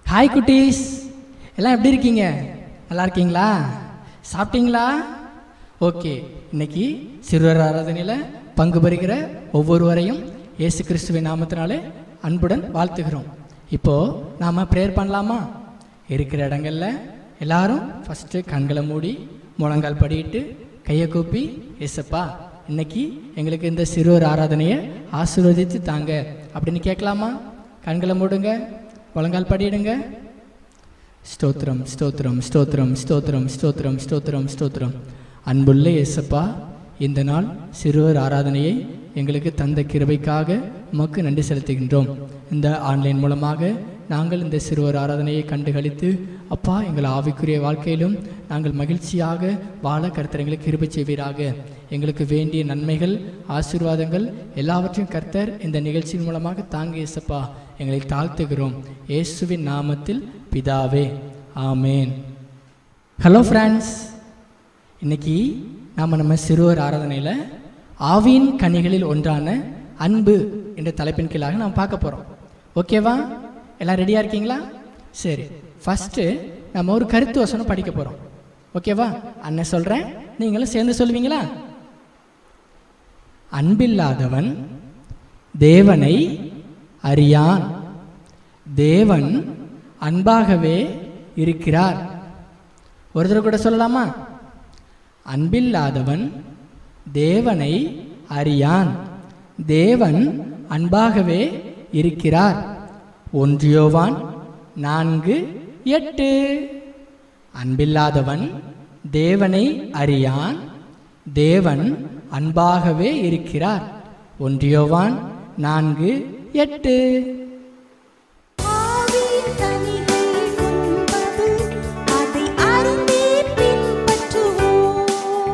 Hi குட்டீஸ் எல்லாம் எப்படி இருக்கீங்க நல்லா இருக்கீங்களா சாப்பிட்டீங்களா ஓகே இன்னைக்கு சிறுவர் ஆராதனையில் பங்கு பெறுகிற ஒவ்வொருவரையும் இயேசு கிறிஸ்துவின் நாமத்தினாலே அன்புடன் வாழ்த்துகிறோம் இப்போது நாம் ப்ரேயர் பண்ணலாமா இருக்கிற இடங்கள்ல எல்லாரும் ஃபஸ்ட்டு கண்களை மூடி முழங்கால் படியிட்டு கையை கூப்பி ஏசப்பா இன்னைக்கு எங்களுக்கு இந்த சிறுவர் ஆராதனையை ஆசீர்வதித்து தாங்க அப்படின்னு கேட்கலாமா கண்களை மூடுங்க முழங்கால் படியிடுங்க ஸ்தோத்திரம் ஸ்தோத்திரம் ஸ்தோத்திரம் ஸ்தோத்திரம் ஸ்தோத்திரம் ஸ்தோத்திரம் ஸ்தோத்திரம் அன்புள்ள இயேசப்பா இந்த நாள் சிறுவர் ஆராதனையை எங்களுக்கு தந்த கிருபைக்காக உமக்கு நன்றி செலுத்துகின்றோம் இந்த ஆன்லைன் மூலமாக நாங்கள் இந்த சிறுவர் ஆராதனையை கண்டுகளித்து அப்பா எங்கள் ஆவிக்குரிய வாழ்க்கையிலும் நாங்கள் மகிழ்ச்சியாக வாழ கர்த்தர் எங்களுக்கு கிருபை செய்வீராக எங்களுக்கு வேண்டிய நன்மைகள் ஆசீர்வாதங்கள் எல்லாவற்றையும் கர்த்தர் இந்த நிகழ்ச்சியின் மூலமாக தாங்க இயேசப்பா எங்களை தாழ்த்துகிறோம் இயேசுவின் நாமத்தில் பிதாவே ஆமேன் ஹலோ ஃப்ரெண்ட்ஸ் இன்னைக்கு நாம் நம்ம சிறுவர் ஆராதனையில் ஆவியின் கனிகளில் ஒன்றான அன்பு என்ற தலைப்பின் கீழாக நாம் பார்க்க போகிறோம் ஓகேவா எல்லாம் ரெடியாக இருக்கீங்களா சரி ஃபஸ்ட்டு நம்ம ஒரு கருத்து வசனம் படிக்க போகிறோம் ஓகேவா அண்ணன் சொல்கிறேன் நீங்களும் சேர்ந்து சொல்லுவீங்களா அன்பில்லாதவன் தேவனை அறியான் தேவன் அன்பாகவே இருக்கிறார் ஒரு தடவை கூட சொல்லலாமா அன்பில்லாதவன் தேவனை அறியான் தேவன் அன்பாகவே இருக்கிறார் ஒன்றியோவான் நான்கு எட்டு அன்பில்லாதவன் தேவனை அறியான் தேவன் அன்பாகவே இருக்கிறார் ஒன்றியோவான் நான்கு எட்டு ஆவியின் கனிகள் உண்பது, அதை அருந்தி பின்பற்றுவோம்.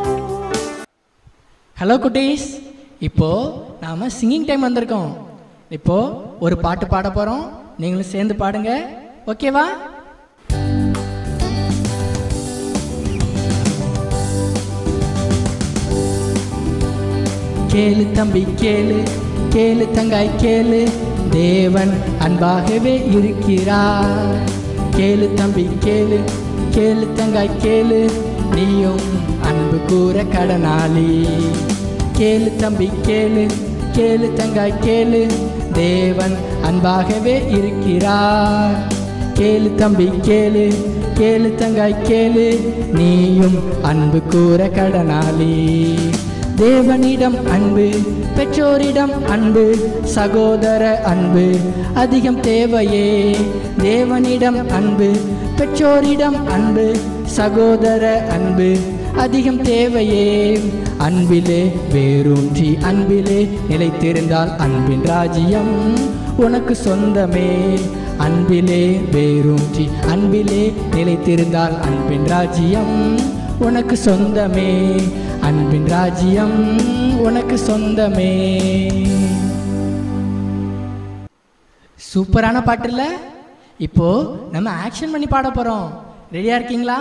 ஹலோ குட்டீஸ் இப்போ நாம சிங்கிங் டைம் வந்திருக்கோம் இப்போ ஒரு பாட்டு பாட போறோம் நீங்களும் சேர்ந்து பாடுங்க ஓகேவா கேளு தம்பி கேளு கேளு தங்காய் கேளு தேவன் அன்பாகவே இருக்கிறார் கேளு தம்பி கேளு கேளு தங்காய் கேளு நீயும் அன்பு கூற கடனாளி கேளு தம்பி கேளு கேளு தங்காய் கேளு தேவன் அன்பாகவே இருக்கிறார் கேளு தம்பி கேளு கேளு தங்காய் கேளு நீயும் அன்பு கூற கடனாளி தேவனிடம் அன்பு பெற்றோரிடம் அன்பு சகோதர அன்பு அதிகம் தேவையே தேவனிடம் அன்பு பெற்றோரிடம் அன்பு சகோதர அன்பு அதிகம் தேவையே அன்பிலே வேரூன்றி அன்பிலே நிலைத்திருந்தால் அன்பின் ராஜ்யம் உனக்கு சொந்தமே அன்பிலே வேரூன்றி அன்பிலே நிலைத்திருந்தால் அன்பின் ராஜ்யம் உனக்கு சொந்தமே அன்பின் ராஜ்யம் உனக்கு சொந்தமே சூப்பரான பாட்டு இல்ல இப்போ நம்ம ஆக்ஷன் பண்ணி பாட போறோம் ரெடியா இருக்கீங்களா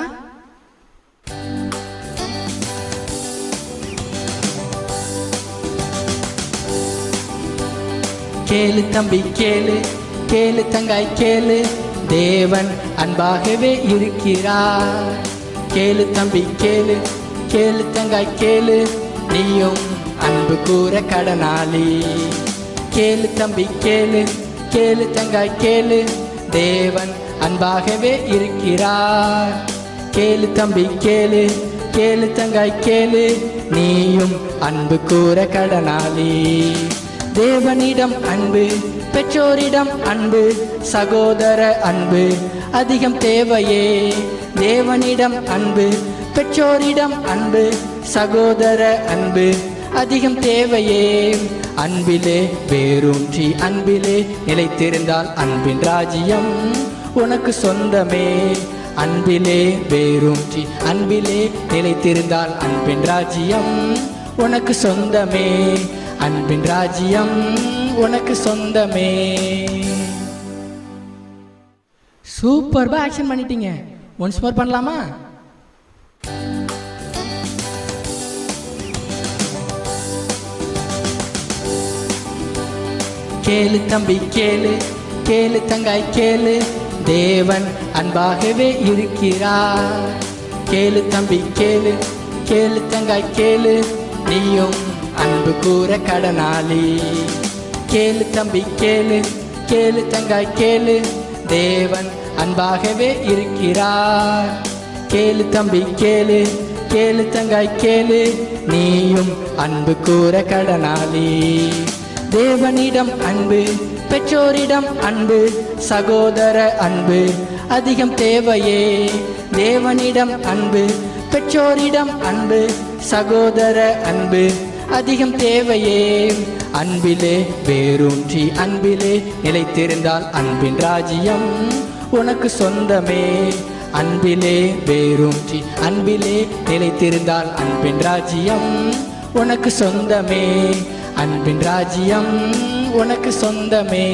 கேளு தம்பி கேளு கேளு தங்காய் கேளு தேவன் அன்பாகவே இருக்கிறார் கேளு தம்பி கேளு கேளு தங்காய் கேளு நீயும் அன்பு கூற கடனாளி கேளு தம்பி கேளு கேளு தங்காய் கேளு தேவன் அன்பாகவே இருக்கிறார் கேளு தம்பி கேளு கேளு தங்காய் கேளு நீயும் அன்பு கூற கடனாளி தேவனிடம் அன்பு பெற்றோரிடம் அன்பு சகோதர அன்பு அதிகம் தேவையே தேவனிடம் அன்பு பெற்றோரிடம் அன்பு சகோதர அன்பு அதிகம் தேவையே அன்பிலே வேரூன்றி அன்பிலே நிலைத்திருந்தால் அன்பின் ராஜ்யம் உனக்கு சொந்தமே அன்பிலே வேரூன்றி அன்பிலே நிலைத்திருந்தால் அன்பின் ராஜ்யம் உனக்கு சொந்தமே அன்பின் ராஜ்யம் உனக்கு சொந்தமே சூப்பர்பா ஆக்ஷன் பண்ணிட்டீங்க ஒன்ஸ் மோர் பண்ணலாமா கேளு தம்பி கேளு கேளு தங்காய் கேளு தேவன் அன்பாகவே இருக்கிறார் கேளு தம்பி கேளு கேளு தங்காய் கேளு நீயும் அன்பு கூற கடனாளி கேளு தம்பி கேளு கேளு தங்காய் கேளு தேவன் அன்பாகவே இருக்கிறார் கேளு தம்பி கேளு கேளு தங்காய் கேளு நீயும் அன்பு கூற கடனாளி தேவனிடம் அன்பு பெற்றோரிடம் அன்பு சகோதர அன்பு அதிகம் தேவையே தேவனிடம் அன்பு பெற்றோரிடம் அன்பு சகோதர அன்பு அதிகம் தேவையே அன்பிலே வேரூன்றி அன்பிலே நிலைத்திருந்தால் அன்பின் ராஜ்யம் உனக்கு சொந்தமே அன்பிலே வேரூன்றி அன்பிலே நிலைத்திருந்தால் அன்பின் ராஜ்யம் உனக்கு சொந்தமே அன்பின் ராஜ்யம் உனக்கு சொந்தமே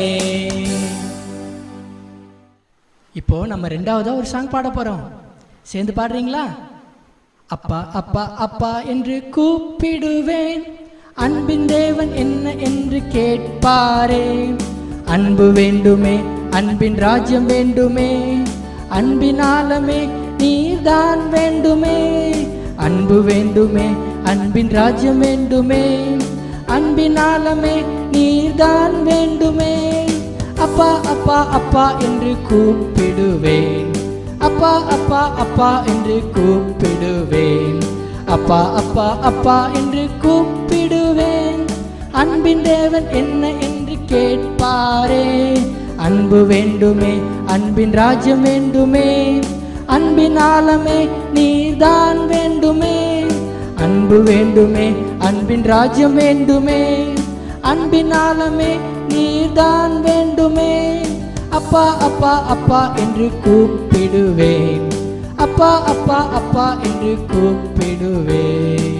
இப்போ நம்ம ரெண்டாவதா ஒரு சாங் பாட போறோம் சேர்ந்து பாடுறீங்களா அப்பா அப்பா அப்பா என்று கூப்பிடுவேன் அன்பின் தேவன் என்ன என்று கேட்பாரே அன்பு வேண்டுமே அன்பின் ராஜ்யம் வேண்டுமே அன்பின் ஆலமே நீர்தான் வேண்டுமே அன்பு வேண்டுமே அன்பின் ராஜ்யம் வேண்டுமே அன்பின் ஆலமே நீர்தான் வேண்டுமே அப்பா அப்பா அப்பா என்று கூப்பிடுவேன் அப்பா அப்பா அப்பா என்று கூப்பிடுவேன் அப்பா அப்பா அப்பா என்று கூப்பிடுவேன் அன்பின் தேவன் என்ன என்று கேட்பாரே அன்பு வேண்டுமே அன்பின் ராஜ்யம் வேண்டுமே அன்பின் ஆலமே நீதான் வேண்டுமே அன்பு வேண்டுமே அன்பின் ராஜ்யம் வேண்டுமே அன்பின் ஆலமே நீதான் வேண்டுமே அப்பா அப்பா அப்பா என்று கூப்பிடுவேன் அப்பா அப்பா அப்பா என்று கூப்பிடுவேன்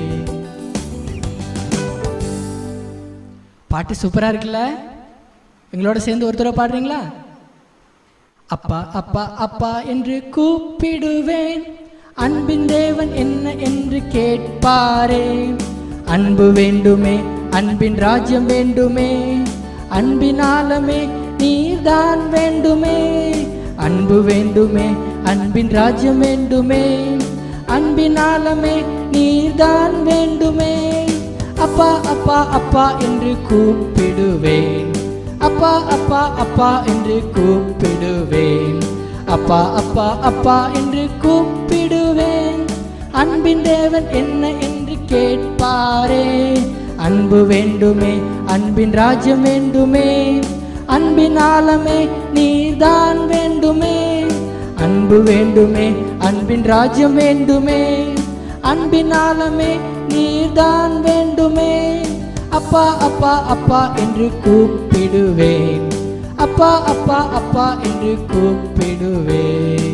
பாட்டு சூப்பரா இருக்குல்ல எங்களோட சேர்ந்து ஒரு தடவை பாடுறீங்களா அப்பா அப்பா அப்பா என்று கூப்பிடுவேன் அன்பின் தேவன் என்ன என்று கேட்பாரே அன்பு வேண்டுமே அன்பின் ராஜ்யம் வேண்டுமே அன்பின் ஆலமே நீர்தான் வேண்டுமே அன்பு வேண்டுமே அன்பின் ராஜ்யம் வேண்டுமே அன்பின் ஆலமே நீர்தான் வேண்டுமே அப்பா அப்பா அப்பா என்று கூப்பிடுவேன் அப்பா அப்பா அப்பா என்று கூப்பிடுவேன் அப்பா அப்பா அப்பா என்று கூப்பிடுவேன் அன்பின் தேவன் என்ன என்று கேட்பாரே அன்பு வேண்டுமே அன்பின் ராஜ்யம் வேண்டுமே அன்பின் ஆலமே நீதான் வேண்டுமே அன்பு வேண்டுமே அன்பின் ராஜ்யம் வேண்டுமே அன்பின் ஆலமே நீதான் வேண்டுமே அப்பா அப்பா அப்பா என்று கூப்பிடுவேன் அப்பா அப்பா அப்பா என்று கூப்பிடுவேன்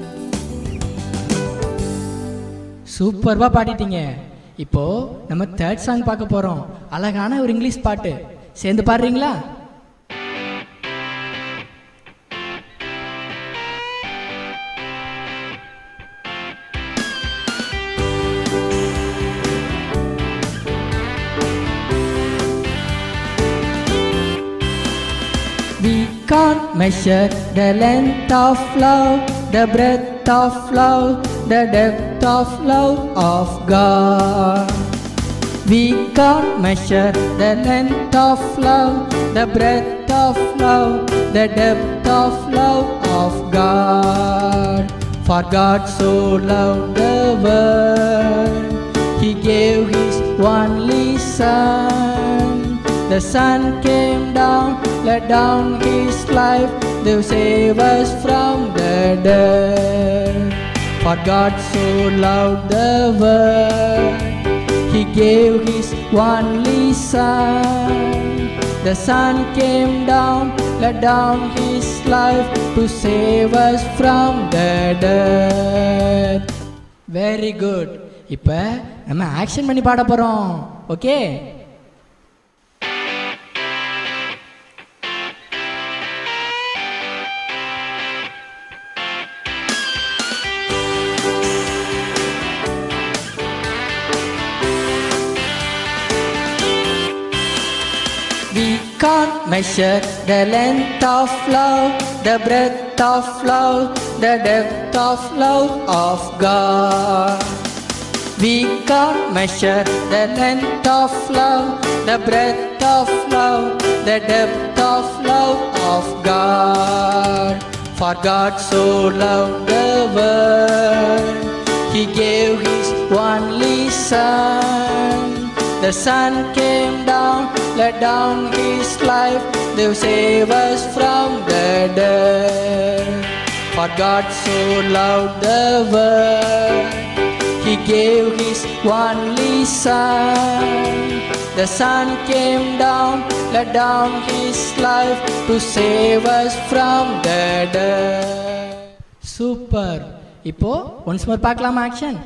சூப்பர்வா பாடிட்டீங்க இப்போ நம்ம தேர்ட் சாங் பார்க்க போறோம் அழகான ஒரு இங்கிலீஷ் பாட்டு சேர்ந்து பாடுறீங்களா We can't measure the length of love, the breadth of love, the depth of love of God. We can't measure the length of love, the breadth of love, the depth of love of God. For God so loved the world, He gave His only Son. The Son came down, let down His life to save us from the dead. For God so loved the world, He gave His only Son. The Son came down, let down His life to save us from the death. Very good இப்போ நம்ம action பண்ணி பாட போகிறோம் okay We can't measure the length of love, the breadth of love, the depth of love of God. We can't measure the length of love, the breadth of love, the depth of love of God. For God so loved the world, He gave His only Son. The Son came down, let down His life, to save us from the dead. For God so loved the world. He gave his only son. The son came down, let down his life to save us from the death. Super இப்போ once more பார்க்கலாமா action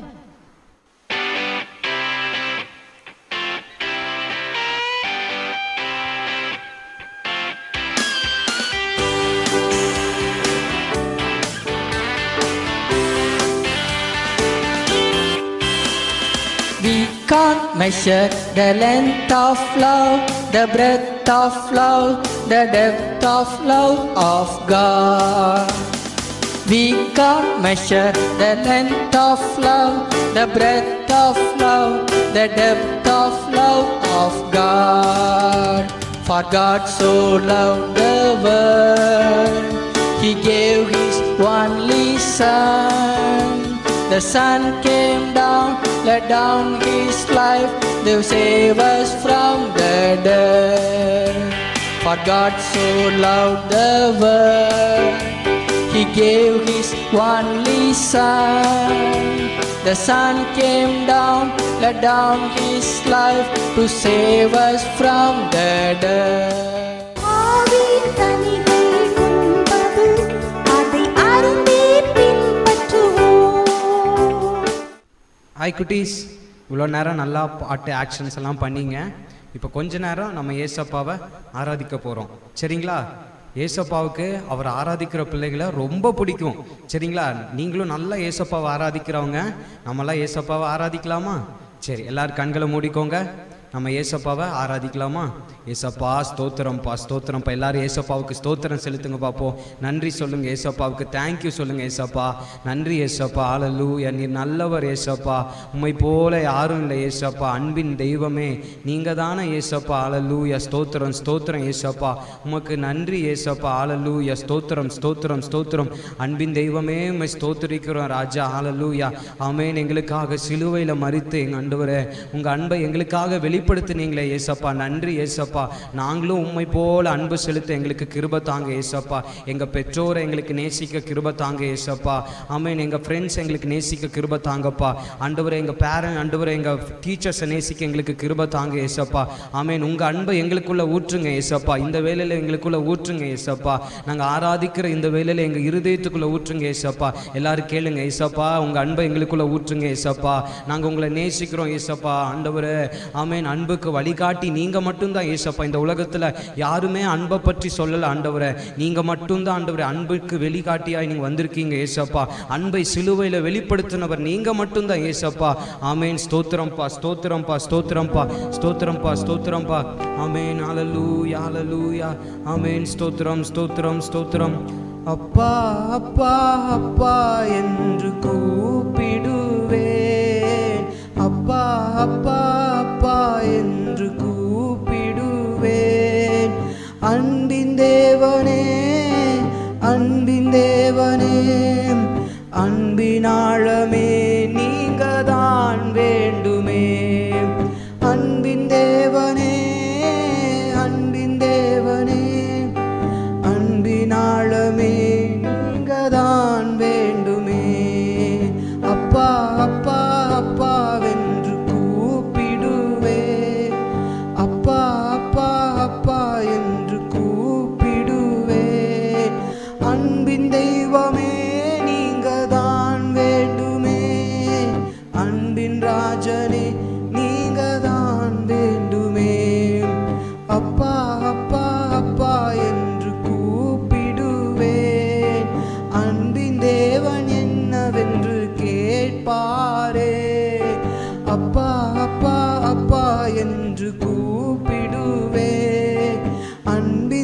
We can't measure the length of love, the breadth of love, the depth of love of God. We can't measure the length of love, the breadth of love, the depth of love of God. For God so loved the world, He gave His only Son. The Son came down, let down His life to save us from the dead. For God so loved the world, He gave His only Son. The Son came down, let down His life to save us from the dead. ஆவியின் கனிகள் உண்பது, அதை அருந்தே பின்பற்றுவோம் hi குட்டீஸ் இவ்வளோ நேரம் நல்லா பாட்டு ஆக்ஷன்ஸ் எல்லாம் பண்ணீங்க இப்போ கொஞ்ச நேரம் நம்ம ஏசப்பாவை ஆராதிக்க போகிறோம் சரிங்களா ஏசப்பாவுக்கு அவர் ஆராதிக்கிற பிள்ளைகளை ரொம்ப பிடிக்கும் சரிங்களா நீங்களும் நல்லா ஏசப்பாவை ஆராதிக்கிறவங்க நம்மளாம் ஏசப்பாவை ஆராதிக்கலாமா சரி எல்லாரும் கண்களை மூடிக்கோங்க நம்ம ஏசப்பாவை ஆராதிக்கலாமா ஏசப்பா ஸ்தோத்திரம்ப்பா ஸ்தோத்திரம்ப்பா எல்லாரும் ஏசப்பாவுக்கு ஸ்தோத்திரம் செலுத்துங்க பார்ப்போம் நன்றி சொல்லுங்க ஏசப்பாவுக்கு தேங்க்யூ சொல்லுங்க ஏசப்பா நன்றி ஏசப்பா ஆலலூயா நீர் நல்லவர் ஏசப்பா உம்மை போல யாரும் இல்லை ஏசப்பா அன்பின் தெய்வமே நீங்க தானே ஏசப்பா ஆலலூயா ஸ்தோத்திரம் ஸ்தோத்திரம் ஏசப்பா உமக்கு நன்றி ஏசப்பா ஆலலூயா ஸ்தோத்திரம் ஸ்தோத்திரம் ஸ்தோத்திரம் அன்பின் தெய்வமே உம்மை ஸ்தோத்திரிக்கிறோம் ராஜா ஆலலூயா ஆமேன் எங்களுக்காக சிலுவையில் மறித்து எங்கள் ஆண்டவரே உங்கள் அன்பை எங்களுக்காக வெளிப்படுத்தினீங்களே ஏசப்பா நன்றி ஏசப்பா நாங்களும் உம்மை போல அன்பு செலுத்த எங்களுக்கு கிருப தாங்க ஏசப்பா எங்கள் பெற்றோரை எங்களுக்கு நேசிக்க கிருப தாங்க ஏசப்பா ஆமேன் எங்கள் ஃப்ரெண்ட்ஸ் எங்களுக்கு நேசிக்க கிருப தாங்கப்பா ஆண்டவரை எங்கள் பேரண்ட் ஆண்டவரை எங்கள் டீச்சர்ஸை நேசிக்க எங்களுக்கு கிருப தாங்க ஏசப்பா ஆமேன் உங்கள் அன்பை எங்களுக்குள்ள ஊற்றுங்க ஏசப்பா இந்த வேலையில் எங்களுக்குள்ள ஊற்றுங்க ஏசப்பா நாங்கள் ஆராதிக்கிற இந்த வேலையில் எங்கள் இருதயத்துக்குள்ள ஊற்றுங்க ஏசப்பா எல்லாரும் கேளுங்க ஏசப்பா உங்கள் அன்பை எங்களுக்குள்ள ஊற்றுங்க ஏசப்பா நாங்கள் உங்களை நேசிக்கிறோம் ஏசப்பா ஆண்டவரே ஆமேன் அன்புக்கு வழிகாட்டி நீங்கள் மட்டும்தான் ஏசப்பா இந்த உலகத்தில் யாருமே அன்பை பற்றி சொல்லலை ஆண்டவரே நீங்கள் மட்டும்தான் ஆண்டவரே அன்புக்கு வெளிக்காட்டியாய் நீங்கள் வந்திருக்கீங்க ஏசப்பா அன்பை சிலுவையில் வெளிப்படுத்தினவர் நீங்கள் மட்டும்தான் ஏசப்பா ஆமேன் ஸ்தோத்திரம்ப்பா ஸ்தோத்திரம்ப்பா ஸ்தோத்திரம்ப்பா ஸ்தோத்திரம்ப்பா ஸ்தோத்திரம்ப்பா ஆமேன் ஆலலூயா ஆலலூயா ஆமேன் ஸ்தோத்திரம் ஸ்தோத்திரம் ஸ்தோத்திரம் அப்பா அப்பா அப்பா என்று கூப்பிடுவேன் அப்பா அப்பா அப்பா என்று கூப்பிடுவேன் அன்பின் தேவனே அன்பின் தேவனே அன்பின் ஆழமே நீங்க தான் வேண்டுமே அன்பின் தேவனே அன்பின் தேவனே அன்பின் ஆழமே நீங்க தான் வேண்டுமே அப்பா அப்பா அப்பா வென்று கூப்பிடுவே அப்பா அப்பா அப்பா என்று கூப்பிடுவே அன்பின் தெய்வமே நீங்க தான் வேண்டுமே அன்பின் ராஜனே நீங்க தான் வேண்டுமே அப்பா அப்பா அப்பா என்று கூப்பிடுவேன் அன்பின் தேவன் என்னவென்று கேட்பாரே அப்பா அப்பா அப்பா என்று கூப்பிடுவேன் அன்பின்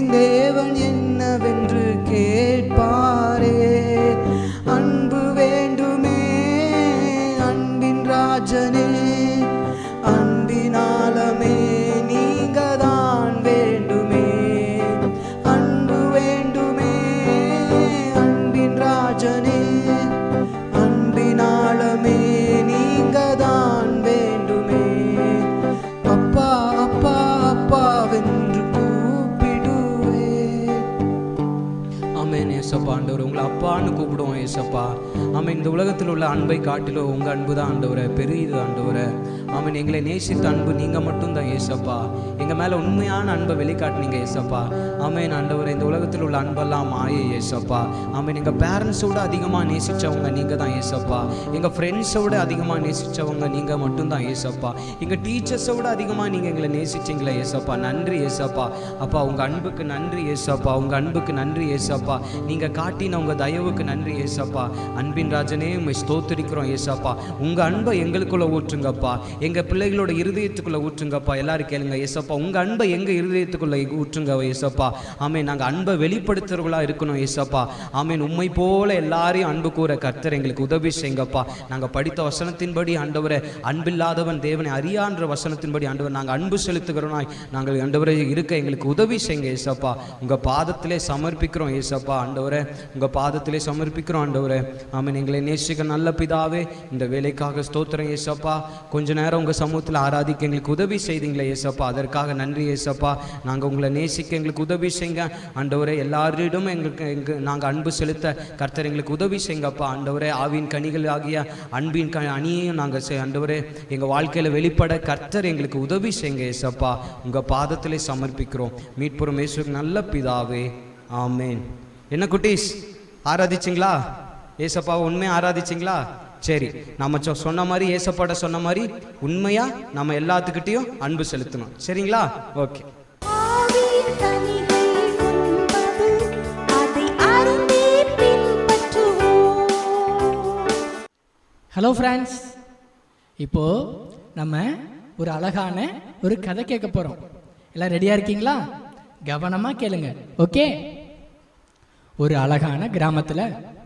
அப்பான்னு கூப்பிடுவோம் ஏசப்பா ஆமாம் இந்த உலகத்தில் உள்ள அன்பை காட்டிலும் உங்கள் அன்பு தான் ஆண்டவரே பெரியது ஆண்டவரே ஆமாம் எங்களை நேசித்த அன்பு நீங்கள் மட்டும்தான் ஏசப்பா எங்கள் மேலே உண்மையான அன்பை வெளிக்காட்டினீங்க ஏசப்பா ஆமென் ஆண்டவரே இந்த உலகத்தில் உள்ள அன்பெல்லாம் மாயை ஏசப்பா ஆமென் எங்கள் பேரண்ட்ஸோட அதிகமாக நேசித்தவங்க நீங்கள் தான் ஏசப்பா எங்கள் ஃப்ரெண்ட்ஸோட அதிகமாக நேசித்தவங்க நீங்கள் மட்டும்தான் ஏசப்பா எங்கள் டீச்சர்ஸோட அதிகமாக நீங்கள் எங்களை நேசிச்சீங்களே ஏசப்பா நன்றி ஏசப்பா அப்பா உங்கள் அன்புக்கு நன்றி ஏசப்பா உங்கள் அன்புக்கு நன்றி ஏசப்பா நீங்கள் காட்டின உங்கள் தயவுக்கு நன்றி ஏசப்பா அன்பின் ராஜனே உண்மை ஸ்தோத்திரிக்கிறோம் ஏசப்பா உங்கள் அன்பை எங்களுக்குள்ள ஊற்றுங்கப்பா எங்கள் பிள்ளைகளோட இருதயத்துக்குள்ள ஊற்றுங்கப்பா எல்லாரும் கேளுங்க ஏசப்பா உங்கள் அன்பை எங்கள் இருதயத்துக்குள்ள ஊற்றுங்க ஏசப்பா ஆமே நாங்கள் அன்பை வெளிப்படுத்துறவங்களா இருக்கணும் ஏசப்பா ஆமேன் உண்மை போல எல்லாரையும் அன்பு கூற கர்த்தர் எங்களுக்கு உதவி செய்யுங்கப்பா நாங்கள் படித்த வசனத்தின்படி ஆண்டவரை அன்பில்லாதவன் தேவனை அறியான்ற வசனத்தின்படி ஆண்டவர் நாங்கள் அன்பு செலுத்துகிறோனாய் நாங்கள் ஆண்டவரை இருக்க எங்களுக்கு உதவி செய்யுங்க ஏசப்பா உங்கள் பாதத்திலே சமர்ப்பிக்கிறோம் ஏசப்பா ஆண்டவரே உங்கள் பாதத்திலே சமர்ப்பிக்கிறோம் ஆண்டவரே ஆமென் எங்களை நேசிக்க நல்ல பிதாவே இந்த வேலைக்காக ஸ்தோத்திரம் ஏசப்பா கொஞ்ச நேரம் உங்கள் சமூகத்தில் ஆராதிக்க எங்களுக்கு உதவி செய்தீங்களே ஏசப்பா அதற்காக நன்றி ஏசப்பா நாங்கள் உங்களை நேசிக்க எங்களுக்கு உதவி செய்யுங்க ஆண்டவரே எல்லாரிடமும் எங்களுக்கு எங்க நாங்கள் அன்பு செலுத்த கர்த்தர் எங்களுக்கு உதவி செய்யுங்கப்பா ஆண்டவரே ஆவின் கனிகள் ஆகிய அன்பின் க அணியையும் நாங்கள் செய் ஆண்டவரே எங்கள் வாழ்க்கையில் வெளிப்பட கர்த்தர் எங்களுக்கு உதவி செய்யுங்க ஏசப்பா உங்கள் பாதத்திலே சமர்ப்பிக்கிறோம் மீட்புறம் இயேசுவுக்கு நல்ல பிதாவே ஆமேன் என்ன குட்டீஸ் ஆராதிச்சிங்களா ஏசப்பாவை உண்மையாக ஆராதிச்சிங்களா சரி நம்ம சொ- சொன்ன மாதிரி ஏசப்பாட சொன்ன மாதிரி உண்மையா நம்ம எல்லாத்துக்கிட்டையும் அன்பு செலுத்தணும் சரிங்களா ஓகே ஆவியின் கனிகள் உண்பது, அதை அருந்தே பின்பற்றுவோம் ஹலோ ஃப்ரெண்ட்ஸ் இப்போ நம்ம ஒரு அழகான ஒரு கதை கேட்க போறோம் எல்லாம் ரெடியா இருக்கீங்களா கவனமா கேளுங்க ஓகே ஒரு அழகான கிராமத்துல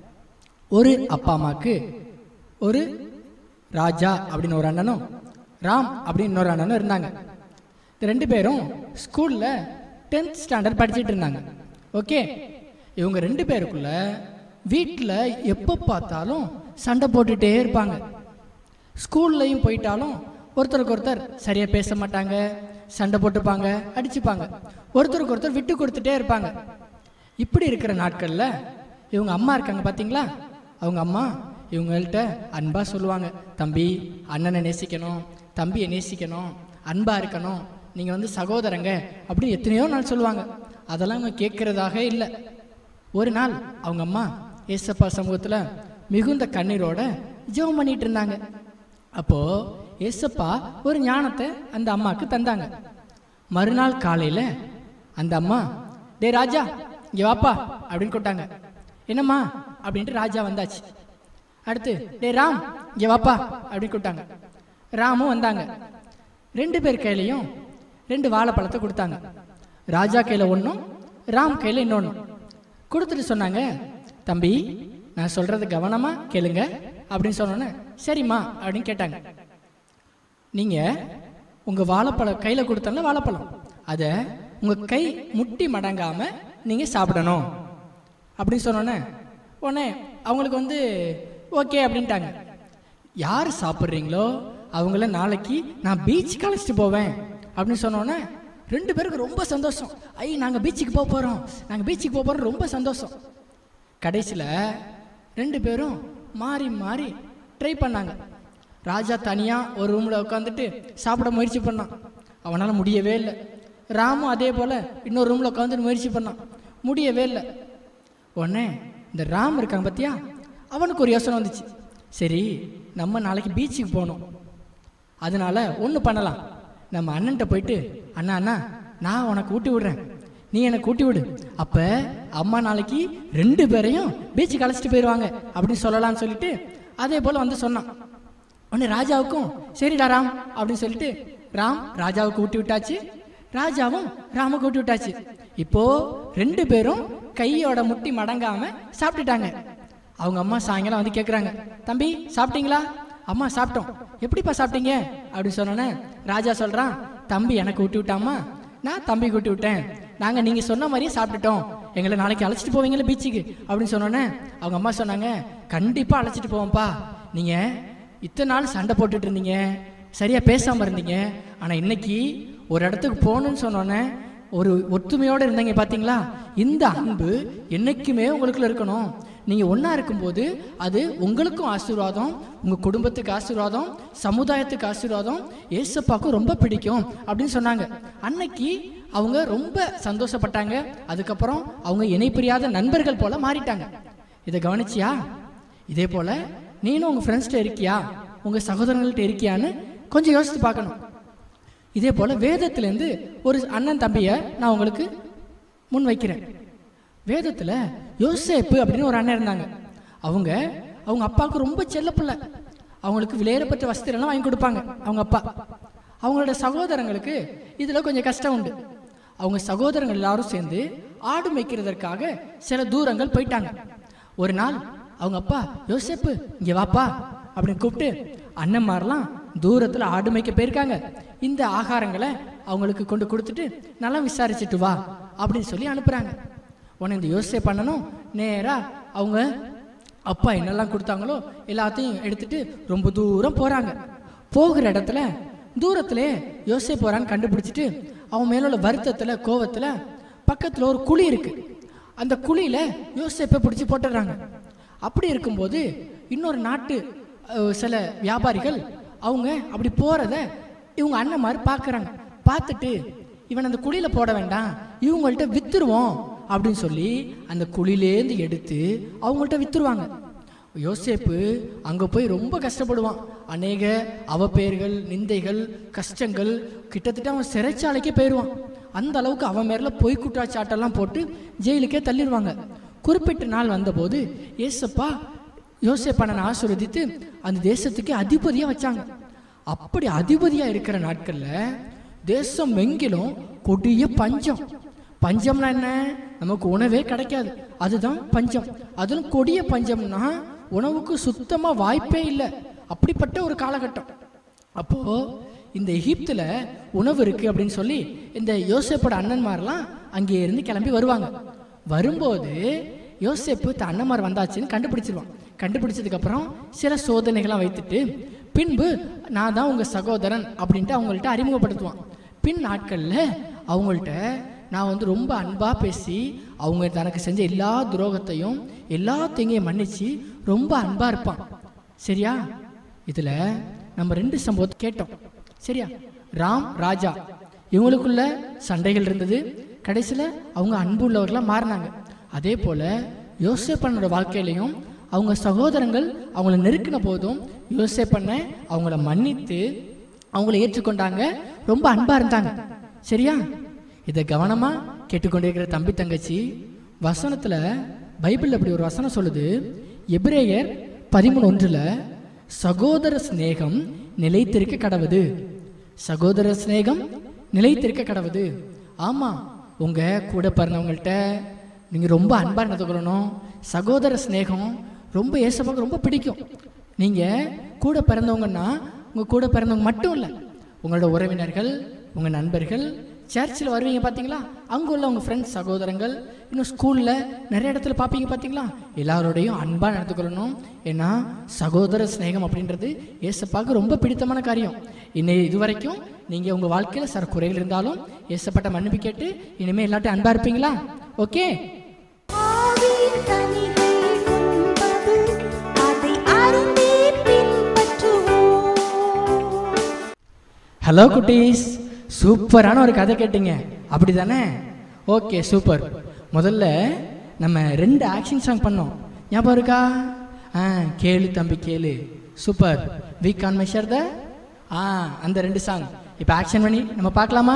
ஒரு அப்பா அம்மாக்கு ஒரு ராஜா அப்படின்னு ஒரு அண்ணனும் ராம் அப்படின்னு இன்னொரு அண்ணனும் இருந்தாங்க இந்த ரெண்டு பேரும் ஸ்கூல்ல டென்த் ஸ்டாண்டர்ட் படிச்சிட்டு இருந்தாங்க ஓகே இவங்க ரெண்டு பேருக்குள்ள வீட்டில் எப்போ பார்த்தாலும் சண்டை போட்டுட்டே இருப்பாங்க ஸ்கூல்லையும் போயிட்டாலும் ஒருத்தருக்கு ஒருத்தர் சரியாக பேச மாட்டாங்க சண்டை போட்டுப்பாங்க அடிச்சுப்பாங்க ஒருத்தருக்கு ஒருத்தர் விட்டு கொடுத்துட்டே இருப்பாங்க இப்படி இருக்கிற நாட்களில் இவங்க அம்மா இருக்காங்க பார்த்தீங்களா அவங்க அம்மா இவங்கள்ட்ட அன்பாக சொல்லுவாங்க தம்பி அண்ணனை நேசிக்கணும் தம்பியை நேசிக்கணும் அன்பாக இருக்கணும் நீங்கள் வந்து சகோதரங்க அப்படி எத்தனையோ நாள் சொல்லுவாங்க அதெல்லாம் அவங்க கேட்குறதாக இல்லை ஒரு நாள் அவங்க அம்மா ஏசப்பா சமூகத்தில் மிகுந்த கண்ணீரோட ஜெபம் பண்ணிட்டு இருந்தாங்க அப்போ ஏசப்பா ஒரு ஞானத்தை அந்த அம்மாவுக்கு தந்தாங்க மறுநாள் காலையில் அந்த அம்மா டே ராஜா இங்கே வாப்பா அப்படின்னு கூப்பிட்டாங்க என்னம்மா அப்படின்ட்டு ராஜா வந்தாச்சு அடுத்து டே ராம் இங்கே வாப்பா அப்படின்னு கூப்பிட்டாங்க ராமும் வந்தாங்க ரெண்டு பேர் கையிலையும் ரெண்டு வாழைப்பழத்தை கொடுத்தாங்க ராஜா கையில் ஒன்றும் ராம் கையில் இன்னொன்று கொடுத்துட்டு சொன்னாங்க தம்பி நான் சொல்றது கவனமா கேளுங்க அப்படின்னு சொன்னோன்னே சரிம்மா அப்படின்னு கேட்டாங்க நீங்க உங்க வாழைப்பழம் கையில கொடுத்தல வாழைப்பழம் அதை உங்க கை முட்டி மடங்காம நீங்க சாப்பிடணும் அப்படின்னு சொன்னோன்னே உடனே அவங்களுக்கு வந்து ஓகே அப்படின்ட்டாங்க யார் சாப்பிட்றீங்களோ அவங்கள நாளைக்கு நான் பீச்சுக்கு அழைச்சிட்டு போவேன் அப்படின்னு சொன்னோன்னே ரெண்டு பேருக்கு ரொம்ப சந்தோஷம் ஐ நாங்கள் பீச்சுக்கு போக போகிறோம் நாங்கள் பீச்சுக்கு போக போகிறோம் ரொம்ப சந்தோஷம் கடைசியில் ரெண்டு பேரும் மாறி மாறி ட்ரை பண்ணாங்க ராஜா தனியாக ஒரு ரூமில் உட்காந்துட்டு சாப்பிட முயற்சி பண்ணான் அவனால் முடியவே இல்லை ராமும் அதே போல் இன்னொரு ரூமில் உட்காந்துட்டு முயற்சி பண்ணான் முடியவே இல்லை உடனே இந்த ராம் இருக்காங்க பார்த்தியா அவனுக்கு ஒரு யோசனை வந்துச்சு சரி நம்ம நாளைக்கு பீச்சுக்கு போகணும் அதனால ஒன்று பண்ணலாம் நம்ம அண்ணன்ட்ட போயிட்டு அண்ணா அண்ணா நான் உனக்கு ஊட்டி விடுறேன் நீ எனக்கு ஊட்டி விடு அப்போ அம்மா நாளைக்கு ரெண்டு பேரையும் பீச்சுக்கு அழைச்சிட்டு போயிடுவாங்க அப்படின்னு சொல்லலாம்னு சொல்லிட்டு அதே போல் வந்து சொன்னான் உடனே ராஜாவுக்கும் சரிடா ராம் அப்படின்னு சொல்லிட்டு ராம் ராஜாவுக்கு ஊட்டி விட்டாச்சு ராஜாவும் ராமுக்கு ஊட்டி விட்டாச்சு இப்போ ரெண்டு பேரும் கையோட முட்டி மடங்காம சாப்பிட்டுட்டாங்க அவங்க அம்மா சாயங்காலம் வந்து கேட்குறாங்க தம்பி சாப்பிட்டீங்களா அம்மா சாப்பிட்டோம் எப்படிப்பா சாப்பிட்டீங்க அப்படின்னு சொன்னோன்னே ராஜா சொல்கிறான் தம்பி எனக்கு ஊட்டி விட்டாம்மா நான் தம்பி ஊட்டி விட்டேன் நாங்கள் நீங்கள் சொன்ன மாதிரியே சாப்பிட்டுட்டோம் எங்களை நாளைக்கு அழைச்சிட்டு போவீங்களா பீச்சுக்கு அப்படின்னு சொன்னோன்னே அவங்க அம்மா சொன்னாங்க கண்டிப்பாக அழைச்சிட்டு போவோம்ப்பா நீங்கள் இத்தனை நாள் சண்டை போட்டுட்டு இருந்தீங்க சரியாக பேசாமல் இருந்தீங்க ஆனால் இன்னைக்கு ஒரு இடத்துக்கு போகணும்னு சொன்னோன்னே ஒரு ஒற்றுமையோடு இருந்தீங்க பார்த்தீங்களா இந்த அன்பு என்னைக்குமே உங்களுக்குள்ள இருக்கணும் நீங்கள் ஒன்றா இருக்கும்போது அது உங்களுக்கும் ஆசீர்வாதம் உங்கள் குடும்பத்துக்கு ஆசீர்வாதம் சமுதாயத்துக்கு ஆசீர்வாதம் ஏசப்பாக்கும் ரொம்ப பிடிக்கும் அப்படின்னு சொன்னாங்க அன்னைக்கு அவங்க ரொம்ப சந்தோஷப்பட்டாங்க அதுக்கப்புறம் அவங்க இணை பிரியாத நண்பர்கள் போல மாறிட்டாங்க இதை கவனிச்சியா இதே போல நீனும் உங்கள் ஃப்ரெண்ட்ஸ்கிட்ட இருக்கியா உங்கள் சகோதரங்கள்ட்ட இருக்கியான்னு கொஞ்சம் யோசித்து பார்க்கணும் இதே போல் வேதத்துலேருந்து ஒரு அண்ணன் தம்பியை நான் உங்களுக்கு முன் வைக்கிறேன் வேதத்தில் யோசேப்பு அப்படின்னு ஒரு அண்ணன் இருந்தாங்க அவங்க அவங்க அப்பாவுக்கு ரொம்ப செல்ல பிள்ளை அவங்களுக்கு விலையேறப்பட்ட வசதியெல்லாம் வாங்கி கொடுப்பாங்க அவங்க அப்பா அவங்களோட சகோதரங்களுக்கு இதில் கொஞ்சம் கஷ்டம் உண்டு அவங்க சகோதரங்கள் எல்லாரும் சேர்ந்து ஆடு மேய்க்கிறதற்காக சில தூரங்கள் போயிட்டாங்க ஒரு நாள் அவங்க அப்பா யோசேப்பு இங்கே வாப்பா அப்படின்னு கூப்பிட்டு அண்ணன்மாரெலாம் தூரத்தில் ஆடு மேய்க்க போயிருக்காங்க இந்த ஆகாரங்களை அவங்களுக்கு கொண்டு கொடுத்துட்டு நல்லா விசாரிச்சுட்டு வா அப்படின்னு சொல்லி அனுப்புகிறாங்க உடனே இந்த யோசனை பண்ணணும் நேராக அவங்க அப்பா என்னெல்லாம் கொடுத்தாங்களோ எல்லாத்தையும் எடுத்துட்டு ரொம்ப தூரம் போகிறாங்க போகிற இடத்துல தூரத்திலே யோசை போகிறான்னு கண்டுபிடிச்சிட்டு அவன் மேல உள்ள வருத்தத்தில் கோவத்தில் பக்கத்தில் ஒரு குழி இருக்கு அந்த குழியில் யோசேப்பை பிடிச்சி போட்டுடுறாங்க அப்படி இருக்கும்போது இன்னொரு நாட்டு அஹ், சில வியாபாரிகள் அவங்க அப்படி போகிறத இவங்க அண்ணன் மாதிரி பார்க்குறாங்க பார்த்துட்டு இவன் அந்த குழியில் போட வேண்டாம் இவங்கள்ட்ட வித்துருவோம் அப்படின்னு சொல்லி அந்த குழியிலேருந்து எடுத்து அவங்கள்ட்ட வித்துருவாங்க யோசேப்பு அங்கே போய் ரொம்ப கஷ்டப்படுவான் அநேக அவப்பெயர்கள் நிந்தைகள் கஷ்டங்கள் கிட்டத்தட்ட அவன் சிறைச்சாலைக்கே போயிடுவான் அந்த அளவுக்கு அவன் மேல பொய் குற்றச்சாட்டெல்லாம் போட்டு ஜெயிலுக்கே தள்ளிடுவாங்க குறிப்பிட்ட நாள் வந்தபோது ஏசப்பா யோசேப்பனை ஆசீர்வதித்து அந்த தேசத்துக்கு அதிபதியாக வச்சாங்க அப்படி அதிபதியாக இருக்கிற நாட்களில் தேசம் எங்கிலும் கொடிய பஞ்சம் பஞ்சம்னா என்ன நமக்கு உணவே கிடைக்காது அதுதான் பஞ்சம் அதிலும் கொடிய பஞ்சம்னா உணவுக்கு சுத்தமாக வாய்ப்பே இல்லை அப்படிப்பட்ட ஒரு காலகட்டம் அப்போ இந்த எகிப்தில் உணவு இருக்கு அப்படின்னு சொல்லி இந்த யோசேப்போட அண்ணன்மாரெல்லாம் அங்கே இருந்து கிளம்பி வருவாங்க வரும்போது யோசேப்பு தன் அண்ணன்மார் வந்தாச்சுன்னு கண்டுபிடிச்சிருவான் கண்டுபிடிச்சதுக்கப்புறம் சில சோதனைகள்லாம் வைத்துட்டு பின்பு நான் தான் உங்கள் சகோதரன் அப்படின்ட்டு அவங்கள்ட்ட அறிமுகப்படுத்துவான் பின் நாட்களில் அவங்கள்ட்ட நான் வந்து ரொம்ப அன்பாக பேசி அவங்க தனக்கு செஞ்ச எல்லா துரோகத்தையும் எல்லா தீங்கையும் மன்னிச்சு ரொம்ப அன்பாக இருப்பான் சரியா இதில் நம்ம ரெண்டு சம்பவத்தை கேட்டோம் சரியா ராம் ராஜா இவங்களுக்குள்ள சண்டைகள் இருந்தது கடைசியில் அவங்க அன்பு உள்ளவர்களாக மாறினாங்க அதே போல் யோசேப்பனோட வாழ்க்கையிலையும் அவங்க சகோதரங்கள் அவங்கள நெருக்கின போதும் யோசேப்பண்ண அவங்கள மன்னித்து அவங்கள ஏற்றுக்கொண்டாங்க ரொம்ப அன்பாக இருந்தாங்க சரியா இதை கவனமாக கேட்டுக்கொண்டிருக்கிற தம்பி தங்கச்சி வசனத்தில் பைபிளில் அப்படி ஒரு வசனம் சொல்லுது எபிரேயர் பதிமூணு ஒன்றில் சகோதர சிநேகம் நிலைத்திருக்க கடவுது சகோதர சிநேகம் நிலைத்திருக்க கடவுது ஆமாம் உங்கள் கூட பிறந்தவங்கள்ட்ட நீங்கள் ரொம்ப அன்பாக நடந்துக்கணும் சகோதர சிநேகம் ரொம்ப ஏசப்பாக்கு ரொம்ப பிடிக்கும் நீங்கள் கூட பிறந்தவங்கன்னா உங்கள் கூட பிறந்தவங்க மட்டும் இல்லை உங்களோட உறவினர்கள் உங்கள் நண்பர்கள் சர்ச்சில் வருவீங்க பார்த்தீங்களா அங்கே உள்ள உங்கள் ஃப்ரெண்ட்ஸ் சகோதரங்கள் இன்னும் ஸ்கூலில் நிறைய இடத்துல பார்ப்பீங்க பார்த்தீங்களா எல்லாரோடையும் அன்பாக நடந்துக்கொள்ளணும் ஏன்னா சகோதர சிநேகம் அப்படின்றது ஏசப்பாக்கு ரொம்ப பிடித்தமான காரியம் இன்னை இது வரைக்கும் நீங்கள் உங்கள் வாழ்க்கையில் சில குறைகள் இருந்தாலும் ஏசப்பட்ட மன்னிப்பு கேட்டு இனிமேல் எல்லாத்தையும் அன்பாக இருப்பீங்களா ஓகே ஆவியின் கனிகள் உண்பது அதை அருந்தே பின்பற்றுவோம் ஹலோ குட்டீஸ் சூப்பரான ஒரு கதை கேட்டீங்க அப்படி தானே ஓகே சூப்பர் முதல்ல நம்ம ரெண்டு ஆக்ஷன் சாங் பண்ணோம் ஞாபகம் இருக்கா ஆ கேளு தம்பி கேளு super we can measure the ah அந்த ரெண்டு சாங் இப்போ ஆக்ஷன் பண்ணி நம்ம பார்க்கலாமா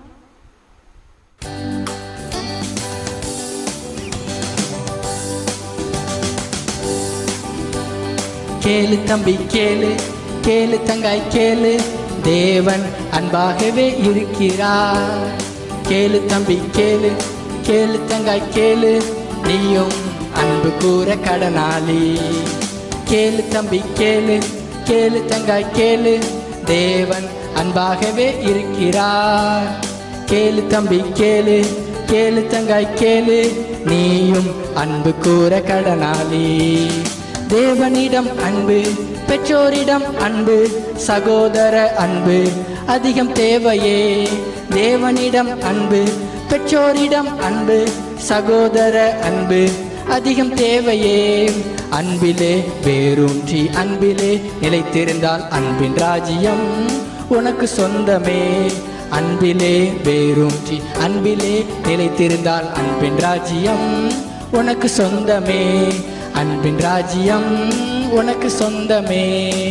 கேளு தம்பி கேளு கேளு தங்காய் கேளு தேவன் அன்பாகவே இருக்கிறார் கேளு தம்பி கேளு கேளு தங்காய் கேளு நீயும் அன்பு கூற கடனாளி கேளு தம்பி கேளு கேளு தங்காய் கேளு தேவன் அன்பாகவே இருக்கிறார் கேளு தம்பி கேளு கேளு தங்காய் கேளு நீயும் அன்பு கூற கடனாளி தேவனிடம் அன்பு பெற்றோரிடம் அன்பு சகோதர அன்பு அதிகம் தேவையே தேவனிடம் அன்பு பெற்றோரிடம் அன்பு சகோதர அன்பு அதிகம் தேவையே அன்பிலே வேரூன்றி அன்பிலே நிலைத்திருந்தால் அன்பின் ராஜ்யம் உனக்கு சொந்தமே அன்பிலே வேரூன்றி அன்பிலே நிலைத்திருந்தால் அன்பின் ராஜ்யம் உனக்கு சொந்தமே அன்பின் ராஜ்யம் உனக்கு சொந்தமே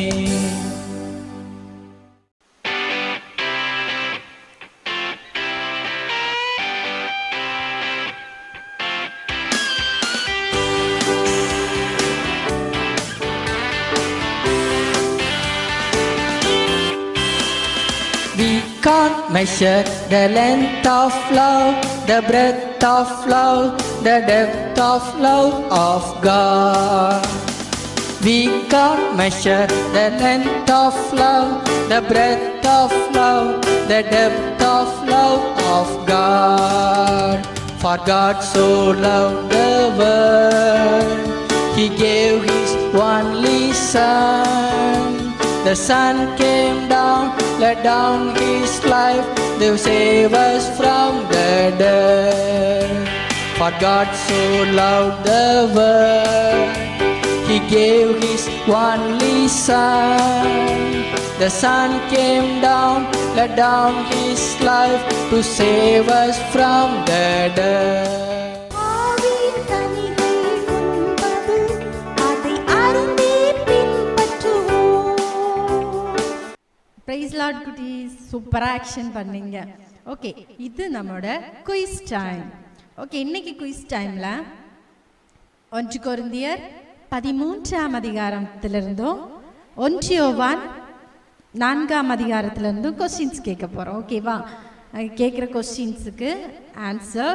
We can't measure the length of love, the breadth of love, the depth of love of God. We can't measure the length of love, the breadth of love, the depth of love of God. For God so loved the world, He gave His only Son. The Son came down, let down His life to save us from the dead. For God so loved the world, He gave His only Son. The Son came down, let down His life to save us from the dead. ஆவியின் கனிகள் உண்பது, அதை அருந்தே பின்பற்றுவோம் price Lord குட்டீஸ் சூப்பராக action பண்ணீங்க okay இது நம்மளோட குயிஸ் டைம் ஓகே இன்னைக்கு குயிஸ் டைமில் ஒன்று கொருந்தியர் பதிமூன்றாம் அதிகாரத்திலிருந்தும் ஒன்றியோவான் நான்காம் அதிகாரத்திலிருந்தும் கொஸ்டின்ஸ் கேட்க போகிறோம் ஓகேவா கேட்குற கொஸ்டின்ஸுக்கு ஆன்சர்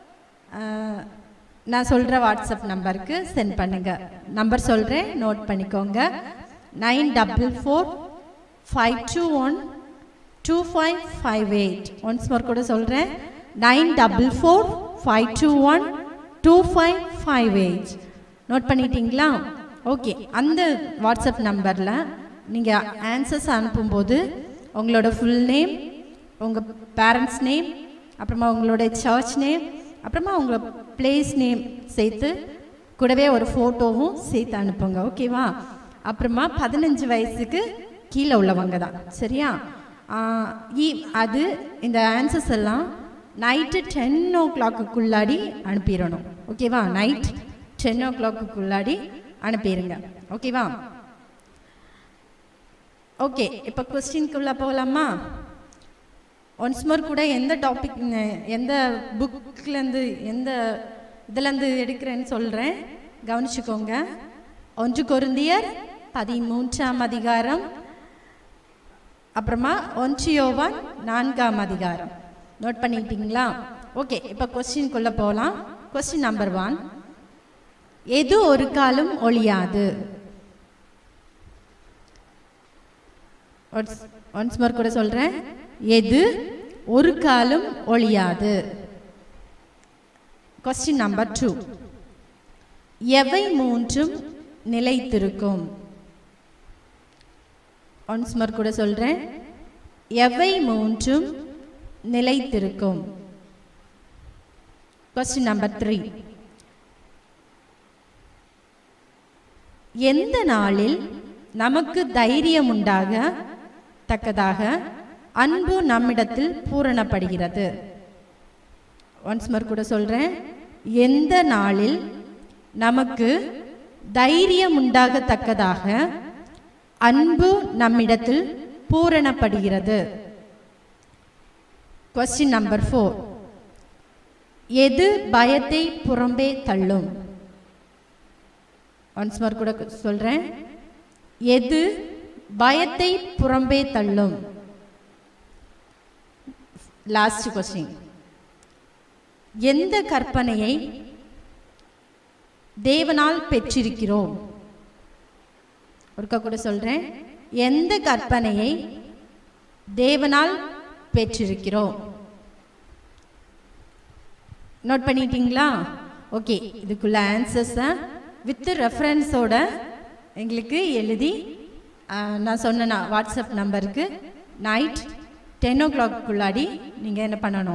நான் சொல்கிற வாட்ஸ்அப் நம்பருக்கு சென்ட் பண்ணுங்கள் நம்பர் சொல்கிறேன் நோட் பண்ணிக்கோங்க nine double four five two one two five five eight once more கூட சொல்கிறேன் nine double four five two one two five five eight note பண்ணிட்டீங்களா ஓகே அந்த வாட்ஸ்அப் நம்பரில் நீங்கள் ஆன்சர்ஸ் அனுப்பும்போது உங்களோட ஃபுல் நேம் உங்கள் பேரண்ட்ஸ் நேம் அப்புறமா உங்களோட சர்ச் நேம் அப்புறமா உங்களோட பிளேஸ் நேம் சேர்த்து கூடவே ஒரு ஃபோட்டோவும் சேர்த்து அனுப்புங்க ஓகேவா அப்புறமா பதினஞ்சு வயசுக்கு கீழே உள்ளவங்க தான் சரியா ஆஹ் இ- அது இந்த ஆன்சர்ஸ் எல்லாம் நைட்டு டென் ஓ கிளாக்குள்ளாடி அனுப்பிடணும் ஓகேவா நைட் டென் ஓ கிளாக்குள்ளாடி அனுப்பிடுங்க ஓகேவா ஓகே இப்போ கொஸ்டின்குள்ளே போகலாமா ஒன்ஸ் மோர் கூட எந்த டாபிக் எந்த புக்லேருந்து எந்த இதுலேருந்து எடுக்கிறேன்னு சொல்கிறேன் கவனிச்சுக்கோங்க ஒன்று கொருந்தியர் பதிமூன்றாம் அதிகாரம் அப்புறமா ஒன்றியோவான் நான்காம் அதிகாரம் நோட் பண்ணிட்டீங்களா ஓகே இப்போ கொஸ்டின்குள்ளே போகலாம் கொஸ்டின் நம்பர் ஒன் எது ஒரு காலம் ஒழியாது ஒன்ஸ் மோர் கூட சொல்கிறேன் எது ஒரு காலம் ஒழியாது கொஸ்டின் நம்பர் டூ எவை மூன்றும் நிலைத்திருக்கும் ஒன்ஸ் மோர் கூட சொல்கிறேன் எவை மூன்றும் நிலைத்திருக்கும் கொஸ்டின் நம்பர் த்ரீ எந்த நாளில் நமக்கு தைரியம் உண்டாக தக்கதாக அன்பு நம்மிடத்தில் பூரணப்படுகிறது ஒன்ஸ் மோர் கூட சொல்கிறேன் எந்த நாளில் நமக்கு தைரியம் உண்டாகத்தக்கதாக அன்பு நம்மிடத்தில் பூரணப்படுகிறது கொஸ்டின் நம்பர் ஃபோர் எது பயத்தை புறம்பே தள்ளும் ஒன்ஸ் மோர் கூட சொல்கிறேன் எது பயத்தை புறம்பே தள்ளும் லாஸ்ட் கொஸ்டின் எந்த கற்பனையை தேவனால் பெற்றிருக்கிறோம் ஒருக்கா கூட சொல்கிறேன் எந்த கற்பனையை தேவனால் பெற்றிருக்கிறோம் நோட் பண்ணிட்டீங்களா ஓகே இதுக்குள்ள ஆன்சர்ஸை வித் ரெஃபரன்ஸோட எங்களுக்கு எழுதி ஆ, நான் சொன்ன வாட்ஸ்அப் நம்பருக்கு நைட் டென் ஓ கிளாக்குள்ளாடி நீங்கள் என்ன பண்ணணும்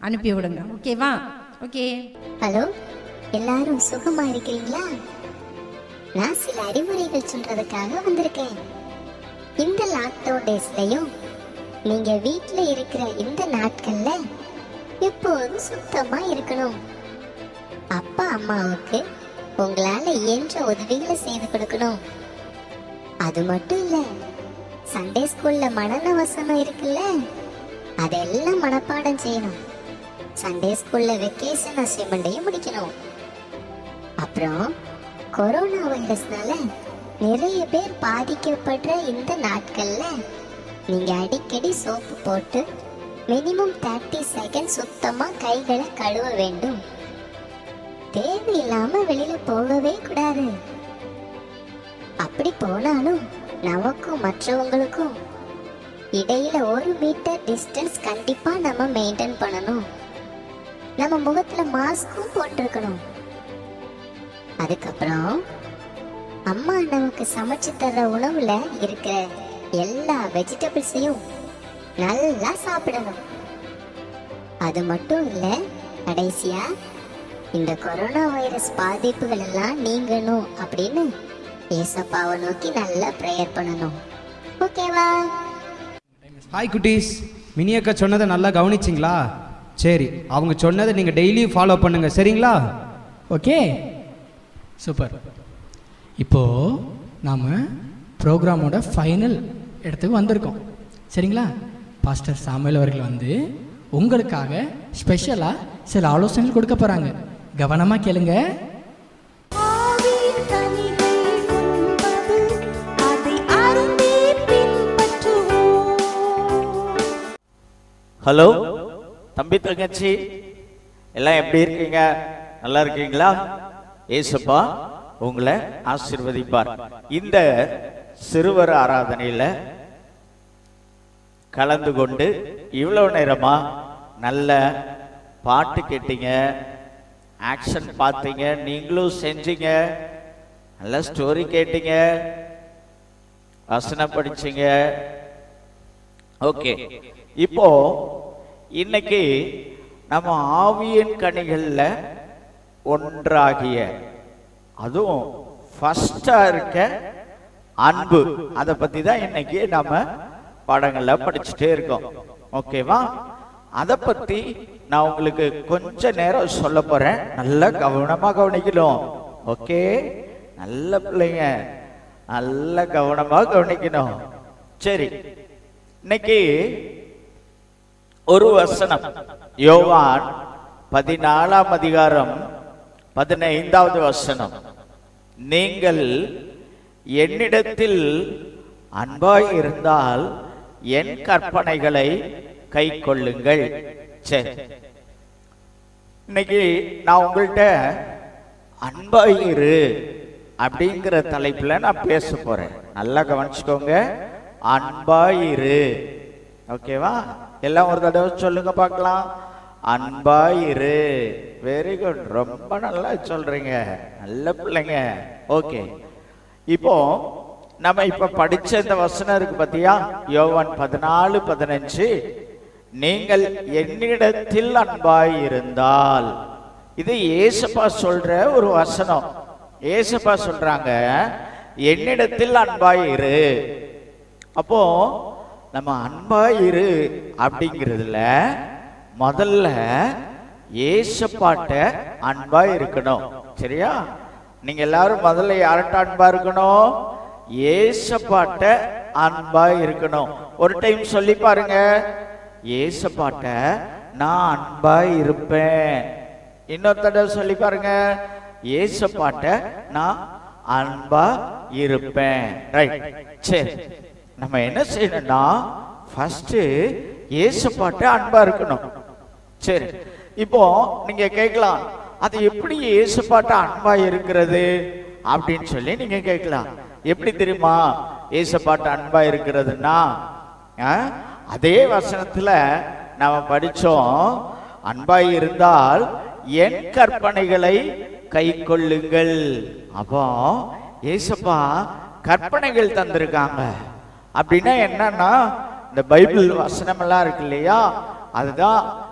அனுப்பி விடுங்க ஓகேவா ஓகே ஹலோ எல்லாரும் சுகமா இருக்கிறீங்களா நான் சில அறிவுரைகள் சொல்றதுக்காக வந்திருக்கேன் இந்த லாக்டவுன் டேஸ்லயும் நீங்க வீட்ல இருக்கிற இந்த நாட்கள்ல எப்போதும் சுத்தமா இருக்கணும் அப்பா அம்மாவுக்கு உங்களால இயன்ற உதவிகளை செய்து கொடுக்கணும் அது மட்டும் இல்ல சண்டே ஸ்கூல்ல மனன வசனம் இருக்குல்ல அதெல்லாம் மனப்பாடம் செய்யணும் சண்டே ஸ்கூல்ல வெக்கேஷன் அசைன்மெண்ட்டையும் முடிக்கணும் அப்புறம் கொரோனா வைரஸ்னால நிறைய பேர் பாதிக்கப்படுற இந்த நாட்கள்ல நீங்க அடிக்கடி சோப்பு போட்டு மினிமம் தேர்ட்டி செகண்ட் சுத்தமா கைகளை கழுவ வேண்டும் தேவையில்லாம வெளியில போகவே கூடாது அப்படி போனாலும் நமக்கும் மற்றவங்களுக்கும் இடையில ஒரு மீட்டர் டிஸ்டன்ஸ் கண்டிப்பா நம்ம மெயின்டைன் பண்ணணும் நம்ம முகத்துல மாஸ்க்கும் போட்டிருக்கணும் அதுக்கப்புறம் அம்மா நமக்கு சமைச்சு தர்ற உணவுல இருக்கிற எல்லா வெஜிடபிள்ஸையும் நல்லா சாப்பிடணும் அது மட்டும் இல்ல கடைசியா இந்த கொரோனா வைரஸ் பாதிப்புகள் எல்லாம் நீங்கணும் அப்படின்னு ஏசப்பாவை நோக்கி நல்லா ப்ரேயர் பண்ணணும் ஓகேவா ஹாய் குட்டீஸ் மினி அக்கா சொன்னதை நல்லா கவனிச்சிங்களா சரி அவங்க சொன்னதை நீங்கள் டெய்லி ஃபாலோ பண்ணுங்க சரிங்களா ஓகே சூப்பர் இப்போது நாம் ப்ரோக்ராமோட ஃபைனல் இடத்துக்கு வந்திருக்கோம் சரிங்களா பாஸ்டர் சாமுவேல் அவர்கள் வந்து உங்களுக்காக ஸ்பெஷலாக சில ஆலோசனைகள் கொடுக்க போகிறாங்க கவனமாக கேளுங்க ஆவியின் கனிகள் உண்பது, அதை அருந்தே பின்பற்றுவோம் ஹலோ தம்பி தங்கச்சி எல்லாம் எப்படி இருக்கீங்க நல்லா இருக்கீங்களா ஏசப்பா உங்களை ஆசீர்வதிப்பார் இந்த சிறுவர் ஆராதனையில கலந்து கொண்டு இவ்வளவு நேரமா நல்ல பாட்டு கேட்டீங்க ஆக்ஷன் பார்த்தீங்க நீங்களும் செஞ்சீங்க நல்ல ஸ்டோரி கேட்டீங்க வசனம் படிச்சீங்க ஓகே இப்போ இன்னைக்கு நம்ம ஆவியின் கனிகள்ல ஒன்றாகிய அதுவும் ஃபர்ஸ்டா இருக்க அன்பு அதை பத்தி தான் இன்னைக்கு நாம பாடங்கள்ல படிச்சுட்டே இருக்கோம் ஓகேவா அதை பத்தி நான் உங்களுக்கு கொஞ்ச நேரம் சொல்ல போறேன் நல்லா கவனமா கவனிக்கணும் ஓகே நல்ல பிள்ளைங்க நல்ல கவனமா கவனிக்கணும் சரி இன்னைக்கு ஒரு வசனம் யோவான் பதினாலாம் அதிகாரம் பதினைந்தாவது வசனம் நீங்கள் என்னிடத்தில் அன்பாய் இருந்தால் என் கற்பனைகளை கை கொள்ளுங்கள் சரி இன்னைக்கு நான் உங்கள்கிட்ட அன்பாய் இரு அப்படிங்கிற தலைப்புல நான் பேச போறேன் நல்லா கவனிச்சுக்கோங்க அன்பாய் இரு ஓகேவா எல்லாம் ஒரு தடவை சொல்லுங்க பார்க்கலாம் அன்பாய் இரு வெரி குட் ரொம்ப நல்லா சொல்றீங்க நல்ல பிள்ளைங்க ஓகே இப்போ நம்ம இப்ப படிச்ச இந்த வசனம் இருக்கு பாத்தியா யோவான் பதினாலு பதினஞ்சு நீங்கள் என்னிடத்தில் அன்பாய் இருந்தால் இது ஏசப்பா சொல்ற ஒரு வசனம் ஏசப்பா சொல்றாங்க என்னிடத்தில் அன்பாய் இரு அப்போ நம்ம அன்பாய் இரு அப்படிங்கிறதுல முதல்ல ஏசப்பாட்ட அன்பா இருக்கணும் சரியா நீங்க எல்லாரும் முதல்ல யார்கிட்ட அன்பா இருக்கணும் ஏசப்பாட்ட அன்பா இருக்கணும் ஒரு டைம் சொல்லி பாருங்க ஏசப்பாட்ட நான் அன்பா இருப்பேன் இன்னொரு தடவை சொல்லி பாருங்க ஏசப்பாட்ட நான் அன்பா இருப்பேன் ரைட் சரி நம்ம என்ன செய்யணும்னா ஃபர்ஸ்ட் ஏசப்பாட்ட அன்பா இருக்கணும் சரி இப்போ நீங்க கேட்கலாம் அது எப்படி ஏசப்பாட்ட அன்பா இருக்கிறது அப்படின்னு சொல்லி நீங்க கேட்கலாம் எப்படி தெரியுமா ஏசப்பாட்ட அன்பா இருக்கிறதுனா ஆ? அதே வசனத்துல நாம படிச்சோம் அன்பாய் இருந்தால் என் கற்பனைகளை கை கொள்ளுங்கள் அப்போ ஏசப்பா கற்பனைகள் தந்திருக்காங்க அப்படின்னா என்னன்னா இந்த பைபிள் வசனம் எல்லாம் இருக்கு இல்லையா அதுதான்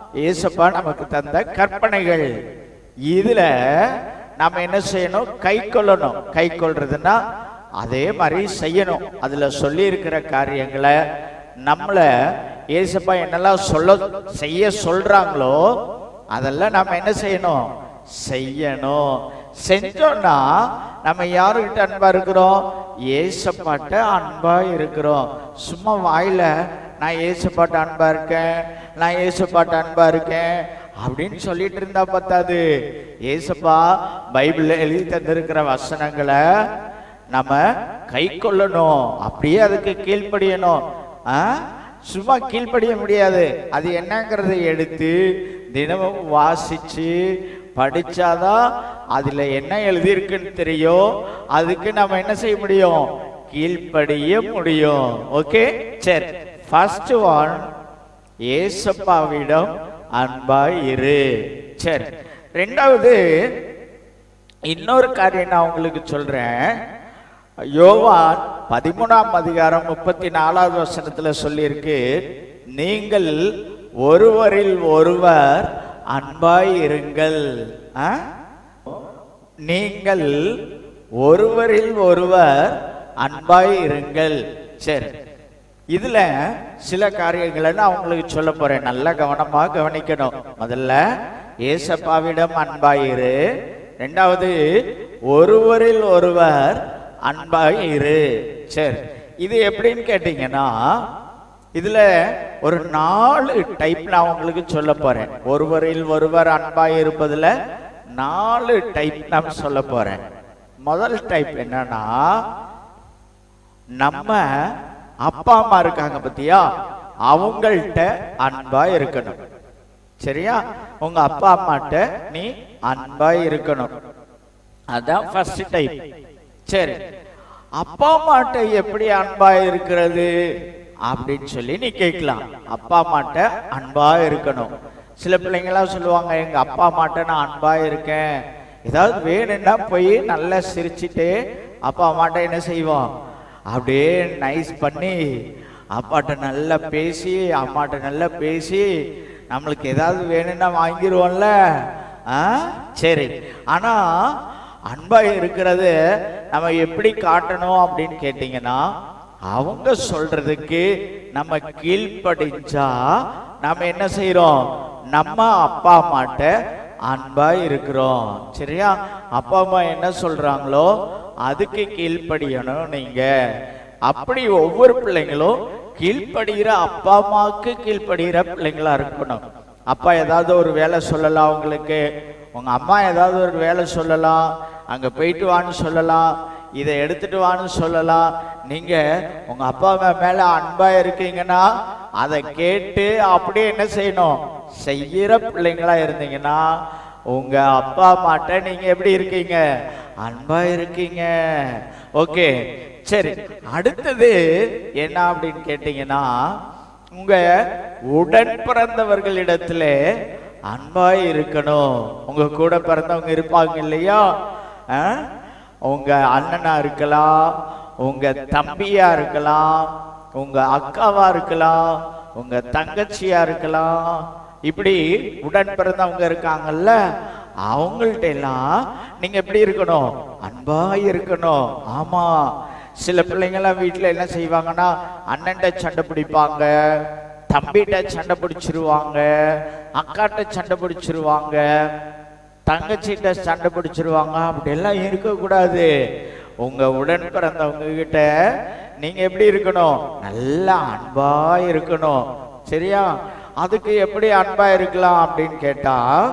ஏசப்பா நமக்கு தந்த கற்பனைகள் இதுல நாம என்ன செய்யணும் கை கொள்ளணும் கை கொள்றதுன்னா அதே மாதிரி செய்யணும் அதுல சொல்லி இருக்கிற காரியங்களை நம்மள ஏசப்பா என்னெல்லாம் சொல்ல செய்ய சொல்றாங்களோ அதெல்லாம் நம்ம என்ன செய்யணும் செய்யணும் செஞ்சோம்னா நம்ம யாருக்கிட்ட அன்பா இருக்கிறோம் ஏசப்பாட்ட அன்பா இருக்கிறோம் சும்மா வாயில நான் ஏசப்பாட்ட அன்பா இருக்கேன் நான் ஏசப்பாட்ட அன்பா இருக்கேன் அப்படின்னு சொல்லிட்டு இருந்தா பத்தாது ஏசப்பா பைபிள்ல எழுதி தந்திருக்கிற வசனங்களை நம்ம கை கொள்ளணும் அப்படியே அதுக்கு கீழ்ப்படியணும் ஆ? சும்மா கீழ்ப்படிய முடியாது அது என்னங்கிறதை எடுத்து தினமும் வாசிச்சு படிச்சாதான் அதுல என்ன எழுதியிருக்குன்னு தெரியும் அதுக்கு நம்ம என்ன செய்ய முடியும் கீழ்ப்படிய முடியும் ஓகே சரி ஃபர்ஸ்ட் ஒன் ஏசப்பாவிடம் அன்பாய் இரு சரி ரெண்டாவது இன்னொரு காரியம் நான் உங்களுக்கு சொல்றேன் யோவான் பதிமூணாம் அதிகாரம் முப்பத்தி நாலாவது வசனத்துல சொல்லியிருக்கு நீங்கள் ஒருவரில் ஒருவர் அன்பாய் இருங்கள் ஆ? நீங்கள் ஒருவரில் ஒருவர் அன்பாய் இருங்கள் சரி இதுல சில காரியங்களை நான் உங்களுக்கு சொல்ல போறேன் நல்ல கவனமா கவனிக்கணும் முதல்ல ஏசப்பாவிடம் அன்பாயிரு ரெண்டாவது ஒருவரில் ஒருவர் அன்பாய் இரு சரி இது எப்படின்னு கேட்டீங்கன்னா இதுல ஒரு நாலு டைப் நான் உங்களுக்கு சொல்ல போறேன் ஒருவரில் ஒருவர் அன்பாய் இருப்பதுல நாலு டைப் நான் சொல்ல போறேன் முதல் டைப் என்னன்னா நம்ம அப்பா அம்மா இருக்காங்க பத்தியா அவங்கள்ட்ட அன்பா இருக்கணும் சரியா உங்க அப்பா அம்மாட்ட நீ அன்பா இருக்கணும் அதான் ஃபர்ஸ்ட் டைப் சரி அப்பா அம்மாட்ட எப்படி அன்பா இருக்கிறது அப்படின்னு சொல்லி நீ கேட்கலாம் அப்பா அம்மாட்ட அன்பா இருக்கணும் சில பிள்ளைங்களாம் சொல்லுவாங்க எங்க அப்பா அம்மாட்ட நான் அன்பா இருக்கேன் ஏதாவது வேணும்னா போய் நல்லா சிரிச்சிட்டு அப்பா அம்மாட்ட என்ன செய்வோம் அப்படியே நைஸ் பண்ணி அப்பாட்ட நல்லா பேசி அம்மாட்ட நல்லா பேசி நம்மளுக்கு ஏதாவது வேணும்னா வாங்கிடுவோம்ல ஆ சரி ஆனா அன்பா இருக்கிறது நம்ம எப்படி காட்டணும் அப்படின்னு கேட்டீங்கன்னா அவங்க சொல்றதுக்கு நம்ம கீழ்ப்படிஞ்சா நம்ம என்ன செய்றோம் நம்ம அப்பா அம்மாட்ட அன்பா இருக்கிறோம் சரியா அப்பா அம்மா என்ன சொல்றாங்களோ அதுக்கு கீழ்ப்படியணும் நீங்க அப்படி ஒவ்வொரு பிள்ளைங்களும் கீழ்ப்படுகிற அப்பா அம்மாவுக்கு கீழ்ப்படுகிற பிள்ளைங்களா இருக்கணும் அப்பா ஏதாவது ஒரு வேலை சொல்லலாம் உங்களுக்கு உங்க அம்மா ஏதாவது ஒரு வேலை சொல்லலாம் அங்க போயிட்டு வான்னு சொல்லலாம் இதை எடுத்துட்டு வான்னு சொல்லலாம் நீங்க உங்க அப்பா அம்மா மேல அன்பா இருக்கீங்கன்னா அதை கேட்டு அப்படியே என்ன செய்யணும் செய்யற பிள்ளைங்களா இருந்தீங்கன்னா உங்க அப்பா அம்மாட்ட நீங்க எப்படி இருக்கீங்க அன்பா இருக்கீங்க ஓகே சரி அடுத்தது என்ன அப்படின்னு கேட்டீங்கன்னா உங்க உடன் பிறந்தவர்களிடத்துல அன்பாய் இருக்கணும் உங்க கூட பிறந்தவங்க இருப்பாங்க இல்லையா ஆ? உங்க அண்ணனா இருக்கலாம் உங்க தம்பியா இருக்கலாம் உங்க அக்காவா இருக்கலாம் உங்க தங்கச்சியா இருக்கலாம் இப்படி உடன் பிறந்தவங்க இருக்காங்கல்ல அவங்கள்ட்ட எல்லாம் நீங்க எப்படி இருக்கணும் அன்பா இருக்கணும் ஆமா சில பிள்ளைங்கெல்லாம் வீட்டுல என்ன செய்வாங்கன்னா அண்ணன்ட்ட சண்டை பிடிப்பாங்க தம்பிகிட்ட சண்டை பிடிச்சிருவாங்க அக்காட்ட சண்டை பிடிச்சிருவாங்க தங்கச்சிட்ட சண்டை பிடிச்சிருவாங்க அப்படியெல்லாம் இருக்கக்கூடாது உங்க உடன் பிறந்தவங்க கிட்ட நீங்க எப்படி இருக்கணும் நல்லா அன்பா இருக்கணும் சரியா அதுக்கு எப்படி அன்பா இருக்கலாம் அப்படின்னு கேட்டா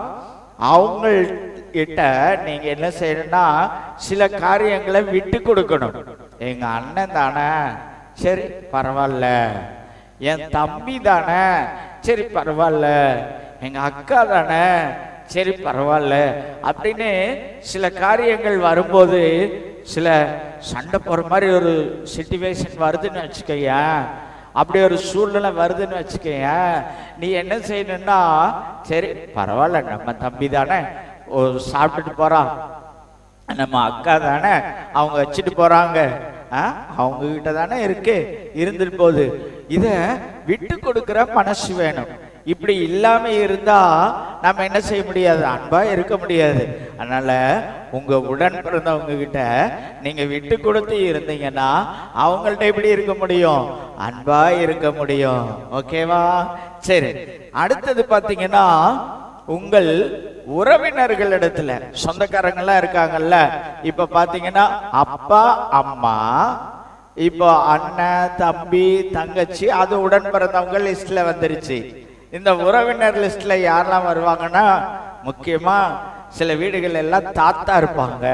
அவங்க கிட்ட நீங்க என்ன செய்யணும்னா சில காரியங்களை விட்டு கொடுக்கணும் எங்க அண்ணன் தானே சரி பரவாயில்ல என் தம்பி தானே சரி பரவாயில்ல எங்க அக்கா தானே சரி பரவாயில்ல அப்படின்னு சில காரியங்கள் வரும்போது சில சண்டை போற மாதிரி ஒரு சிச்சுவேஷன் வருதுன்னு வச்சுக்கோயேன் அப்படி ஒரு சூழ்நிலை வருதுன்னு வச்சுக்கோயேன் நீ என்ன செய்யணும்னா சரி பரவாயில்ல நம்ம தம்பி தானே ஒரு சாப்பிட்டுட்டு போறான் நம்ம அக்கா தானே அவங்க வச்சுட்டு போறாங்க ஆ? அவங்க கிட்ட தானே இருக்கு இருந்துட்டு போகுது இத விட்டு கொடுக்கிற மனசு வேணும் இப்படி இல்லாம இருந்தா நம்ம என்ன செய்ய முடியாது அன்பா இருக்க முடியாது அதனால உங்க உடன் பிறந்தவங்க கிட்ட நீங்க விட்டு கொடுத்து இருந்தீங்கன்னா அவங்கள்ட்ட எப்படி இருக்க முடியும் அன்பா இருக்க முடியும் ஓகேவா சரி அடுத்தது பாத்தீங்கன்னா உங்கள் உறவினர்களிடத்துல சொந்தக்காரங்கெல்லாம் இருக்காங்கல்ல இப்ப பாத்தீங்கன்னா அப்பா அம்மா இப்போ அண்ணன் தம்பி தங்கச்சி அது உடன் பிறந்தவங்க லிஸ்ட்ல வந்துருச்சு இந்த உறவினர் லிஸ்ட்ல யாரெல்லாம் வருவாங்கன்னா முக்கியமா சில வீடுகள் எல்லாம் தாத்தா இருப்பாங்க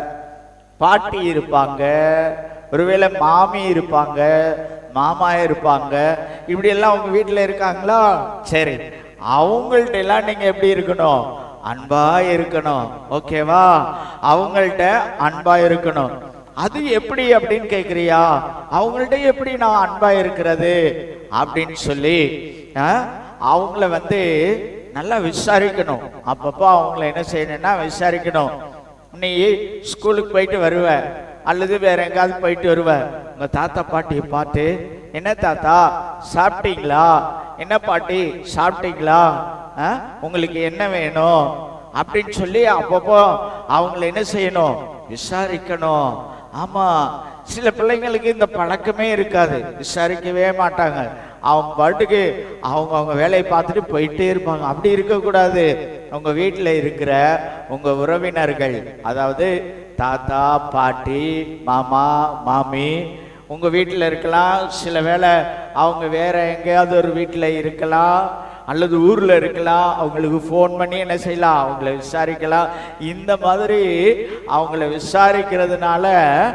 பாட்டி இருப்பாங்க ஒருவேளை மாமி இருப்பாங்க மாமா இருப்பாங்க இப்படி எல்லாம் உங்க வீட்டுல இருக்காங்களா சரி அவங்கள்ட்ட எல்லாம் நீங்க எப்படி இருக்கணும் அன்பா இருக்கணும் ஓகேவா அவங்கள்ட்ட அன்பா இருக்கணும் அது எப்படி அப்படின்னு கேக்குறியா அவங்கள்ட்ட எப்படி நான் அன்பா இருக்கிறது அப்படின்னு சொல்லி ஆ, அவங்கள வந்து நல்லா விசாரிக்கணும் அப்பப்போ அவங்கள என்ன செய்யணும்னா விசாரிக்கணும் நீ ஸ்கூலுக்கு போயிட்டு வருவ அல்லது வேற எங்காவது போயிட்டு வருவ உங்க தாத்தா பாட்டியை பார்த்து என்ன தாத்தா சாப்பிட்டீங்களா என்ன பாட்டி சாப்பிட்டீங்களா ஆ? உங்களுக்கு என்ன வேணும் அப்படின்னு சொல்லி அப்பப்போ அவங்கள என்ன செய்யணும் விசாரிக்கணும் ஆமா சில பிள்ளைங்களுக்கு இந்த பழக்கமே இருக்காது விசாரிக்கவே மாட்டாங்க அவங்க பாட்டுக்கு அவங்க அவங்க வேலையை பார்த்துட்டு போயிட்டே இருப்பாங்க அப்படி இருக்கக்கூடாது உங்க வீட்டில் இருக்கிற உங்க உறவினர்கள் அதாவது தாத்தா பாட்டி மாமா மாமி உங்க வீட்டில் இருக்கலாம் சில வேளை அவங்க வேற எங்கேயாவது ஒரு வீட்டில் இருக்கலாம் அல்லது ஊர்ல இருக்கலாம் அவங்களுக்கு ஃபோன் பண்ணி என்ன செய்யலாம் அவங்கள விசாரிக்கலாம் இந்த மாதிரி அவங்கள விசாரிக்கிறதுனால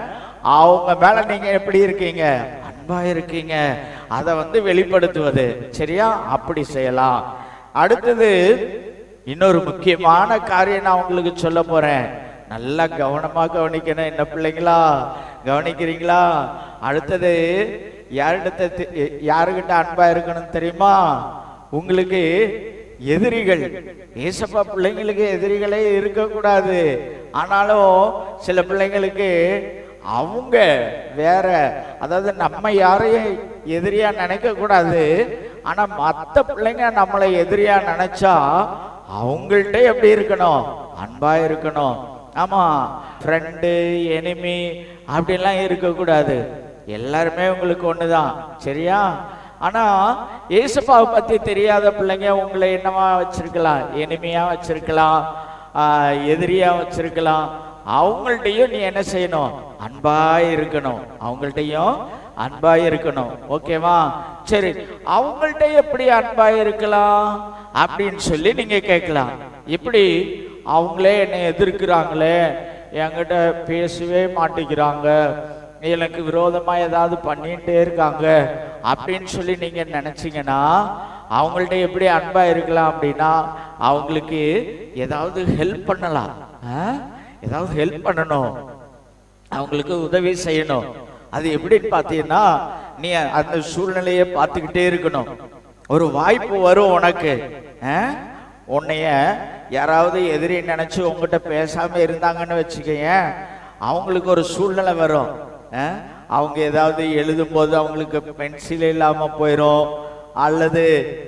அவங்க மேல நீங்க எப்படி இருக்கீங்க அன்பா இருக்கீங்க அதை வந்து வெளிப்படுத்துவது சரியா அப்படி செய்யலாம் அடுத்தது இன்னொரு முக்கியமான காரியம் நான் உங்களுக்கு சொல்ல போறேன் நல்லா கவனமா கவனிக்கணும் என்ன பிள்ளைங்களா கவனிக்கிறீங்களா அடுத்தது யாரிடத்த தி- யாருகிட்ட அன்பா இருக்கணும் தெரியுமா உங்களுக்கு எதிரிகள் ஏசப்பா பிள்ளைங்களுக்கு எதிரிகளே இருக்கக்கூடாது ஆனாலும் சில பிள்ளைங்களுக்கு அவங்க வேற அதாவது நம்ம யாரையும் எதிரியா நினைக்க கூடாது ஆனா மத்த பிள்ளைங்க நம்மளை எதிரியா நினைச்சா அவங்கள்ட்ட எப்படி இருக்கணும் அன்பா இருக்கணும் ஆமா ஃப்ரெண்டு எனிமி அப்படிலாம் இருக்கக்கூடாது எல்லாருமே உங்களுக்கு ஒண்ணுதான் சரியா ஆனா ஏசப்பாவை பத்தி தெரியாத பிள்ளைங்க உங்களை என்னவா வச்சிருக்கலாம் எனிமையா வச்சிருக்கலாம் ஆஹ், எதிரியா வச்சிருக்கலாம் அவங்கள்ட்டையும் நீ என்ன செய்யணும் அன்பா இருக்கணும் அவங்கள்ட்டையும் அன்பா இருக்கணும் ஓகேவா சரி அவங்கள்ட்ட எப்படி அன்பா இருக்கலாம் அப்படின்னு சொல்லி நீங்க கேட்கலாம் எப்படி அவங்களே என்னை எதிர்க்கிறாங்களே என்கிட்ட பேசவே மாட்டேங்கிறாங்க எனக்கு விரோதமா ஏதாவது பண்ணிட்டே இருக்காங்க அப்படின்னு சொல்லி நீங்க நினைச்சீங்கன்னா அவங்கள்ட்ட எப்படி அன்பா இருக்கலாம் அப்படின்னா அவங்களுக்கு ஏதாவது ஹெல்ப் பண்ணலாம் ஆ? ஏதாவது ஹெல்ப் பண்ணணும் அவங்களுக்கு உதவி செய்யணும் அது எப்படின்னு பார்த்தீங்கன்னா நீ அந்த சூழ்நிலையை பார்த்துக்கிட்டே இருக்கணும் ஒரு வாய்ப்பு வரும் உனக்கு ஆ? உன்னைய யாராவது எதிரி நினைச்சு உங்ககிட்ட பேசாம இருந்தாங்கன்னு வச்சுக்கயேன் அவங்களுக்கு ஒரு சூழ்நிலை வரும் ஆ? அவங்க ஏதாவது எழுதும் போது அவங்களுக்கு பென்சில் இல்லாம போயிடும் அல்லது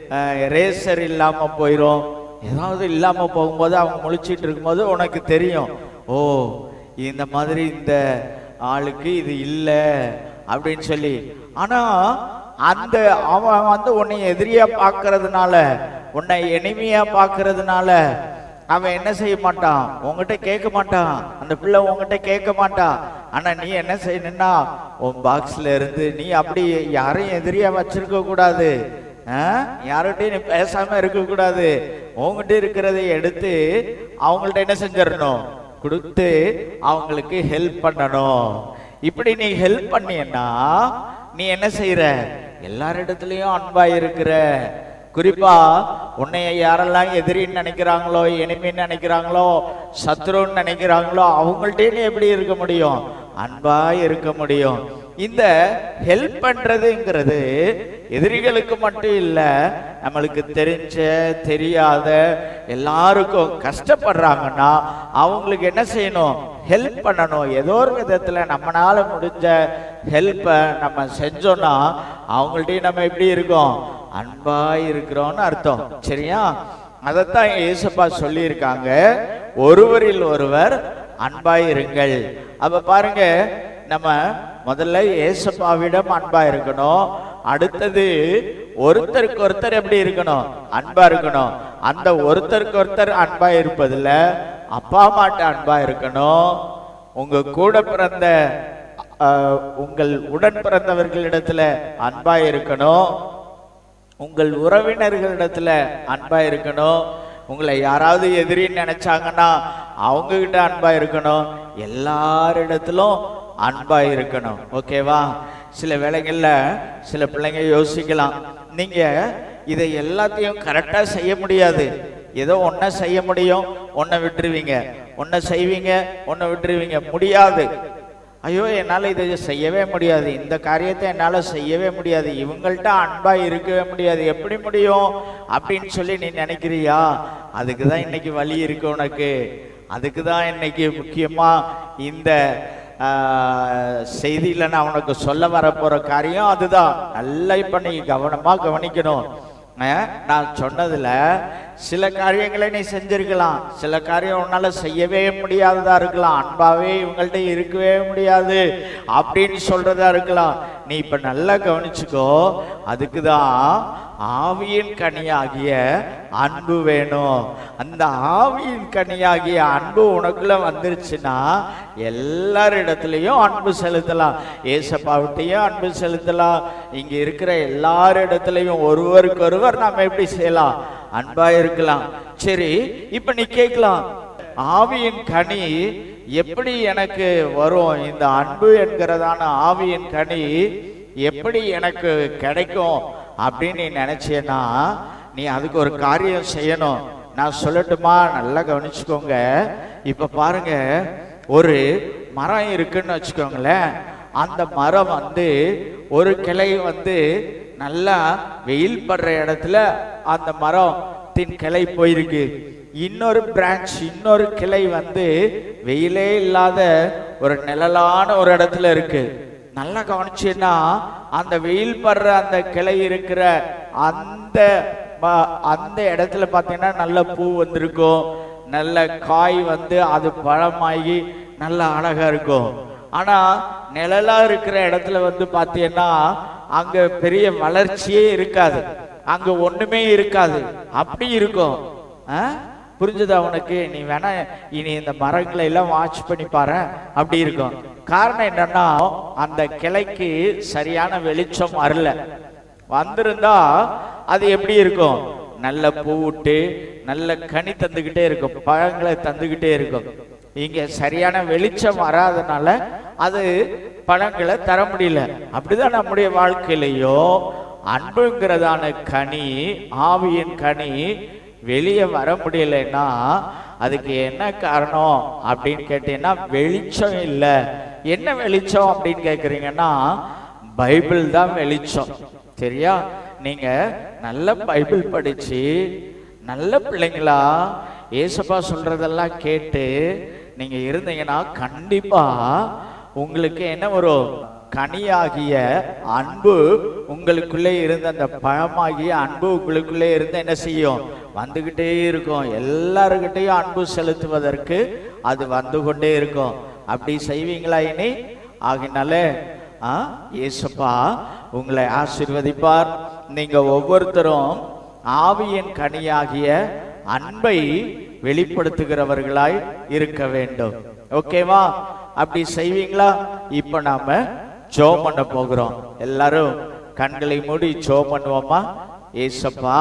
ரேசர் இல்லாம போயிடும் ஏதாவது இல்லாம போகும்போது அவங்க முழிச்சிட்டு இருக்கும்போது உனக்கு தெரியும் ஓ இந்த மாதிரி இந்த ஆளுக்கு இது இல்லை அப்படின்னு சொல்லி ஆனா அந்த அவன் வந்து உன்னை எதிரியா பார்க்கறதுனால உன்னை எளிமையா பார்க்கறதுனால அவன் என்ன செய்ய மாட்டான் உன்கிட்ட கேட்க மாட்டான் அந்த பிள்ளை உன்கிட்ட கேட்க மாட்டான் ஆனா நீ என்ன செய்யணும்னா உன் பாக்ஸ்ல இருந்து நீ அப்படி யாரையும் எதிரியா வச்சிருக்க கூடாது ஆ? யார்கிட்டயும் நீ பேசாம இருக்க கூடாது உங்ககிட்ட இருக்கிறதை எடுத்து அவங்கள்ட்ட என்ன செஞ்சிடணும் கொடுத்து அவங்களுக்கு ஹெல்ப் பண்ணணும் இப்படி நீ ஹெல்ப் பண்ணியன்னா நீ என்ன செய்யற எல்லாரிடத்துலயும் அன்பா இருக்கிற குறிப்பா உன்னைய யாரெல்லாம் எதிரின்னு நினைக்கிறாங்களோ எனிமின்னு நினைக்கிறாங்களோ சத்ருன்னு நினைக்கிறாங்களோ அவங்கள்ட்டே நீ எப்படி இருக்க முடியும் அன்பா இருக்க முடியும் இந்த ஹெல்ப் பண்றதுங்கிறது எதிரிகளுக்கு மட்டும் இல்ல நம்மளுக்கு தெரிஞ்ச தெரியாத எல்லாருக்கும் கஷ்டப்படுறாங்கன்னா அவங்களுக்கு என்ன செய்யணும் ஹெல்ப் பண்ணணும் ஏதோ ஒரு விதத்துல நம்மளால முடிஞ்ச ஹெல்ப்பை நம்ம செஞ்சோம்னா அவங்கள்ட்டையும் நம்ம எப்படி இருக்கோம் அன்பாய் இருக்கிறோம்னு அர்த்தம் சரியா அதைத்தான் இயேசப்பா சொல்லியிருக்காங்க ஒருவரில் ஒருவர் அன்பாய் இருங்கள் அப்ப பாருங்க நம்ம முதல்ல ஏசப்பாவிடம் அன்பா இருக்கணும் அடுத்தது ஒருத்தருக்கு ஒருத்தர் எப்படி இருக்கணும் அன்பா இருக்கணும் அந்த ஒருத்தருக்கு ஒருத்தர் அன்பா இருப்பதுல அப்பா அம்மாட்ட அன்பா இருக்கணும் உங்க கூட பிறந்த அஹ், உங்கள் உடன் பிறந்தவர்களிடத்துல அன்பா இருக்கணும் உங்கள் உறவினர்களிடத்துல அன்பா இருக்கணும் உங்களை யாராவது எதிரின்னு நினைச்சாங்கன்னா அவங்க கிட்ட அன்பா இருக்கணும் எல்லாரிடத்திலும் அன்பா இருக்கணும் ஓகேவா சில வேளைகள்ல சில பிள்ளைங்க யோசிக்கலாம் நீங்க இதை எல்லாத்தையும் கரெக்டா செய்ய முடியாது ஏதோ ஒன்ன செய்ய முடியும் ஒன்ன விட்டுருவீங்க ஒன்ன செய்வீங்க ஒன்ன விட்டுருவீங்க முடியாது ஐயோ என்னால் இதை செய்யவே முடியாது இந்த காரியத்தை என்னால் செய்யவே முடியாது இவங்கள்ட்ட அன்பா இருக்கவே முடியாது எப்படி முடியும் அப்படின்னு சொல்லி நீ நினைக்கிறியா அதுக்கு தான் இன்னைக்கு வழி இருக்கு உனக்கு அதுக்கு தான் இன்னைக்கு முக்கியமா இந்த ஆஹ், செய்தியில நான் உனக்கு சொல்ல வரப்போற காரியம் அதுதான் நல்லா இப்ப நீ கவனமா கவனிக்கணும் அஹ், நான் சொன்னதுல சில காரியங்களை நீ செஞ்சிருக்கலாம் சில காரியம் உன்னால செய்யவே முடியாததா இருக்கலாம் அன்பாவே இவங்கள்ட்ட இருக்கவே முடியாது அப்படின்னு சொல்றதா இருக்கலாம் நீ இப்ப நல்லா கவனிச்சுக்கோ அதுக்குதான் ஆவியின் கனியாகிய அன்பு வேணும் அந்த ஆவியின் கனியாகிய அன்பு உனக்குள்ள வந்துருச்சுன்னா எல்லாரிடத்துலயும் அன்பு செலுத்தலாம் ஏசப்பாவிட்டையும் அன்பு செலுத்தலாம் இங்க இருக்கிற எல்லாரிடத்துலயும் ஒருவருக்கொருவர் நாம எப்படி செய்யலாம் அன்பா இருக்கலாம் சரி இப்ப நீ கேட்கலாம் ஆவியின் கனி எப்படி எனக்கு வரும் இந்த அன்பு என்கிறதான ஆவியின் கனி எப்படி எனக்கு கிடைக்கும் அப்படின்னு நீ நினைச்சேன்னா நீ அதுக்கு ஒரு காரியம் செய்யணும் நான் சொல்லட்டுமா நல்லா கவனிச்சுக்கோங்க இப்ப பாருங்க ஒரு மரம் இருக்குன்னு வச்சுக்கோங்களேன் அந்த மரம் வந்து ஒரு கிளை வந்து நல்லா வெயில் படுற இடத்துல அந்த மரத்தின் கிளை போயிருக்கு இன்னொரு பிரான்ச் இன்னொரு கிளை வந்து வெயிலே இல்லாத ஒரு நிழலான ஒரு இடத்துல இருக்கு நல்லா கவனிச்சீன்னா அந்த வெயில் படுற அந்த கிளை இருக்கிற அந்த ம- அந்த இடத்துல பார்த்தீங்கன்னா நல்ல பூ வந்திருக்கும் நல்ல காய் வந்து அது பழமாகி நல்ல அழகா இருக்கும் ஆனா நிழலா இருக்கிற இடத்துல வந்து பார்த்தீங்கன்னா அங்க பெரிய வளர்ச்சியே இருக்காது அங்க ஒண்ணுமே இருக்காது அப்படி இருக்கும் ஆ? புரிஞ்சுதா உனக்கு நீ வேணா இனி இந்த மரங்களை எல்லாம் வாட்ச் பண்ணி பாரு அப்படி இருக்கும் காரணம் என்னன்னா அந்த கிளைக்கு சரியான வெளிச்சம் வரல வந்திருந்தா அது எப்படி இருக்கும் நல்ல பூ விட்டு நல்ல கனி தந்துகிட்டே இருக்கும் பழங்களை தந்துகிட்டே இருக்கும் இங்க சரியான வெளிச்சம் வராதனால அது பழங்களை தர முடியல அப்படிதான் நம்முடைய வாழ்க்கையிலையோ அன்புங்கிறதான கனி ஆவியின் கனி வெளியே வர முடியலைன்னா அதுக்கு என்ன காரணம் அப்படின்னு கேட்டீங்கன்னா வெளிச்சம் இல்லை என்ன வெளிச்சம் அப்படின்னு கேட்குறீங்கன்னா பைபிள் தான் வெளிச்சம் சரியா நீங்க நல்ல பைபிள் படிச்சு நல்ல பிள்ளைங்களா ஏசப்பா சொல்றதெல்லாம் கேட்டு நீங்க இருந்தீங்கன்னா கண்டிப்பா உங்களுக்கு என்ன வரும் கனியாகிய அன்பு உங்களுக்குள்ளே இருந்த அந்த பழமாகிய அன்பு உங்களுக்குள்ளே இருந்து என்ன செய்யும் வந்துகிட்டே இருக்கும் எல்லாருக்கிட்டையும் அன்பு செலுத்துவதற்கு அது வந்து கொண்டே இருக்கும் அப்படி செய்வீங்களா இனி ஆகினால ஆ இயேசுப்பா உங்களை ஆசீர்வதிப்பார் நீங்க ஒவ்வொருத்தரும் ஆவியின் கனியாகிய அன்பை வெளிப்படுத்துகிறவர்களாய் இருக்க வேண்டும் ஓகேவா அப்படி செய்வீங்களா இப்ப நாம ஜோம் பண்ண போகிறோம் எல்லாரும் கண்களை மூடி ஜோம் பண்ணுவோமா ஏசப்பா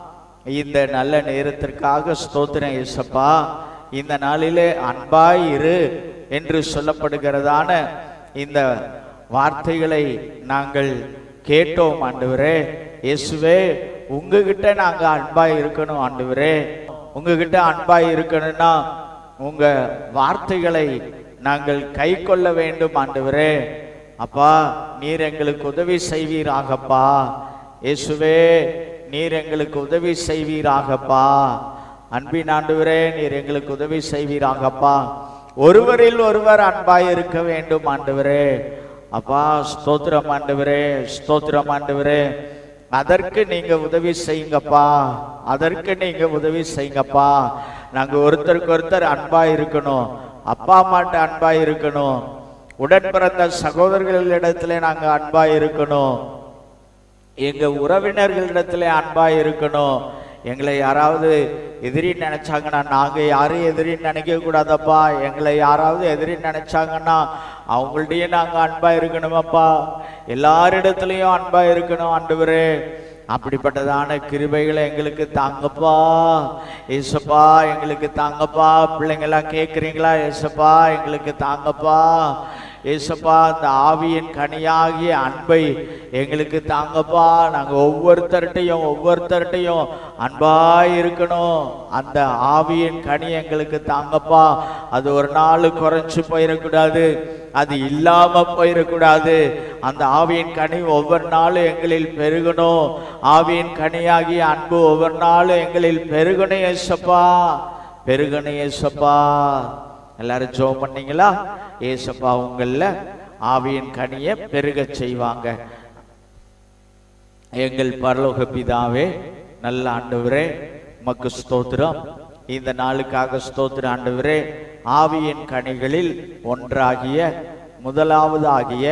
இந்த நல்ல நேரத்திற்காக ஸ்தோத்திரம் ஏசப்பா இந்த நாளிலே அன்பாய் இரு என்று சொல்லப்படுகிறதான இந்த வார்த்தைகளை நாங்கள் கேட்டோம் ஆண்டவரே இயேசுவே உங்ககிட்ட நாங்க அன்பாய் இருக்கணும் ஆண்டவரே உங்ககிட்ட அன்பாய் இருக்கணும்னா உங்க வார்த்தைகளை நாங்கள் கை கொள்ள வேண்டும் ஆண்டவரே அப்பா நீர் எங்களுக்கு உதவி செய்வீராகப்பா இயேசுவே நீர் எங்களுக்கு உதவி செய்வீராகப்பா அன்பின் ஆண்டவரே நீர் எங்களுக்கு உதவி செய்வீராகப்பா ஒருவரில் ஒருவர் அன்பாய் இருக்க வேண்டும் ஆண்டவரே அப்பா ஸ்தோத்திரம் ஆண்டவரே ஸ்தோத்திரம் ஆண்டவரே அதற்கு நீங்க உதவி செய்யுங்கப்பா அதற்கு நீங்க உதவி செய்யுங்கப்பா நாங்க ஒருத்தருக்கு ஒருத்தர் அன்பா இருக்கணும் அப்பா அம்மாட்ட அன்பா இருக்கணும் உடன் பிறந்த சகோதரர்களிடத்துல நாங்க அன்பா இருக்கணும் எங்க உறவினர்களிடத்துல அன்பா இருக்கணும் எங்களை யாராவது எதிரி நினைச்சாங்கன்னா நாங்க யாரும் எதிரி நினைக்க கூடாதப்பா எங்களை யாராவது எதிரி நினைச்சாங்கன்னா அவங்கள்ட்டயே நாங்க அன்பா இருக்கணுமப்பா எல்லாரிடத்துலயும் அன்பா இருக்கணும் ஆண்டவரே அப்படிப்பட்டதான கிருபைகளை எங்களுக்கு தாங்கப்பா ஏசப்பா எங்களுக்கு தாங்கப்பா பிள்ளைங்க எல்லாம் கேக்குறீங்களா ஏசப்பா எங்களுக்கு தாங்கப்பா ஏசப்பா அந்த ஆவியின் கனியாகிய அன்பை எங்களுக்கு தாங்கப்பா நாங்க ஒவ்வொருத்தர்கிட்டையும் ஒவ்வொருத்தர்கிட்டையும் அன்பா இருக்கணும் அந்த ஆவியின் கனி எங்களுக்கு தாங்கப்பா அது ஒரு நாள் குறைஞ்சு போயிடக்கூடாது அது இல்லாம போயிடக்கூடாது அந்த ஆவியின் கனி ஒவ்வொரு நாளும் எங்களில் பெருகணும் ஆவியின் கனியாகிய அன்பு ஒவ்வொரு நாளும் எங்களில் பெருகணும் ஏசப்பா பெருகணும் ஏசப்பா எல்லாரும் ஜெபம் பண்ணீங்களா ஏசப்பா உங்கள ஆவியின் கனியை பெருகச் செய்வாங்க எங்கள் பரலோக பிதாவே நல்ல ஆண்டவரே உமக்கு ஸ்தோத்திரம் இந்த நாளுக்காக ஸ்தோத்திர ஆண்டவரே ஆவியின் கனிகளில் ஒன்றாகிய முதலாவது ஆகிய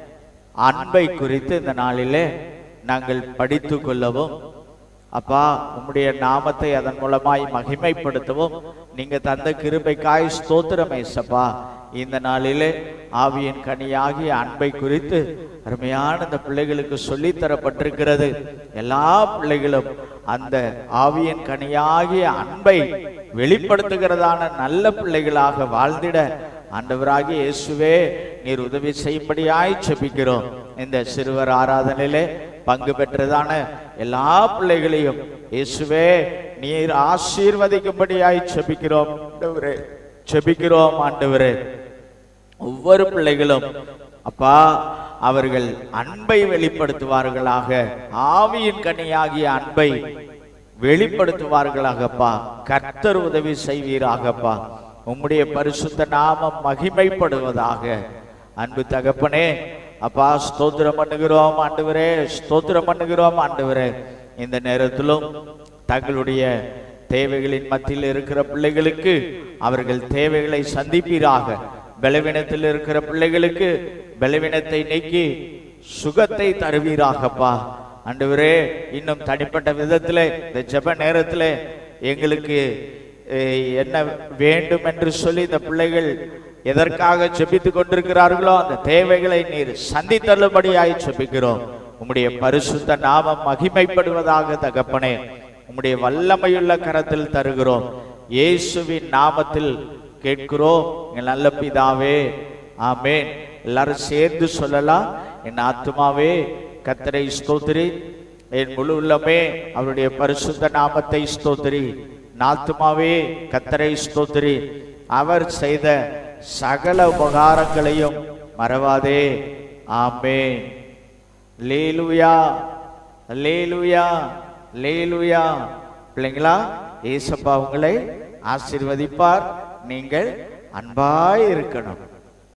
அன்பை குறித்து இந்த நாளிலே நாங்கள் படித்து கொள்ளவும் அப்பா உம்முடைய நாமத்தை அதன் மூலமாய் மகிமைப்படுத்தவும் நீங்க தந்த கிருபைக்காய் ஸ்தோத்திரம் ஏசப்பா இந்த நாளிலே ஆவியின் கனியாகிய அன்பை குறித்து அருமையான இந்த பிள்ளைகளுக்கு சொல்லித் தரப்பட்டிருக்கிறது எல்லா பிள்ளைகளும் அந்த ஆவியின் கனியாகிய அன்பை வெளிப்படுத்துகிறதான நல்ல பிள்ளைகளாக வாழ்ந்திட ஆண்டவராகிய இயேசுவே நீர் உதவி செய்யும்படியாய் செபிக்கிறோம் இந்த சிறுவர் ஆராதனையிலே பங்கு பெற்றதான எல்லா பிள்ளைகளையும் இயேசுவே நீர் ஆசீர்வதிக்கும்படியாய் செபிக்கிறோம் ஆண்டவரே செபிக்கிறோம் ஆண்டவரே ஒவ்வொரு பிள்ளைகளும் அப்பா அவர்கள் அன்பை வெளிப்படுத்துவார்களாக ஆவியின் கனியாகிய அன்பை வெளிப்படுத்துவார்களாகப்பா கர்த்தர் உதவி செய்வீராகப்பா உம்முடைய பரிசுத்த நாமம் மகிமைப்படுவதாக அன்பு தகப்பனே அப்பா ஸ்தோத்திரம் பண்ணுகிறோம் ஆண்டவரே ஸ்தோத்திரம் பண்ணுகிறோம் ஆண்டவரே இந்த நேரத்திலும் தங்களுடைய தேவைகளின் மத்தியில் இருக்கிற பிள்ளைகளுக்கு அவர்கள் தேவைகளை சந்திப்பீராக பலவீனத்தில் இருக்கிற பிள்ளைகளுக்கு பலவீனத்தை நீக்கி சுகத்தை தருவீராகப்பா ஆண்டவரே இன்னும் தனிப்பட்ட விதத்துல இந்த ஜெப நேரத்துல எங்களுக்கு அஹ், என்ன வேண்டும் என்று சொல்லி இந்த பிள்ளைகள் எதற்காக ஜெபித்துக் கொண்டிருக்கிறார்களோ அந்த தேவைகளை நீர் சந்தித்தள்ளுபடியாய் ஜெபிக்கிறோம் உம்முடைய பரிசுத்த நாமம் மகிமைப்படுவதாக தகப்பனே உம்முடைய வல்லமையுள்ள கரத்தில் தருகிறோம் இயேசுவின் நாமத்தில் கேட்கிறோம் எங்கள் நல்ல பிதாவே ஆமென் எல்லாரும் சேர்ந்து சொல்லலாம் என் ஆத்துமாவே கத்தரை ஸ்தோத்திரி என் முழு உள்ளமே அவருடைய பரிசுத்த நாமத்தை ஸ்தோத்திரி நாத்துமாவே கத்தரை ஸ்தோத்திரி அவர் செய்த சகல உபகாரங்களையும் மறவாதே ஆமென் லேலுயா லேலுயா லேலுயா பிள்ளைங்களா ஏசப்பா உங்களை ஆசீர்வதிப்பார் நீங்கள் அன்பாய் இருக்கணும்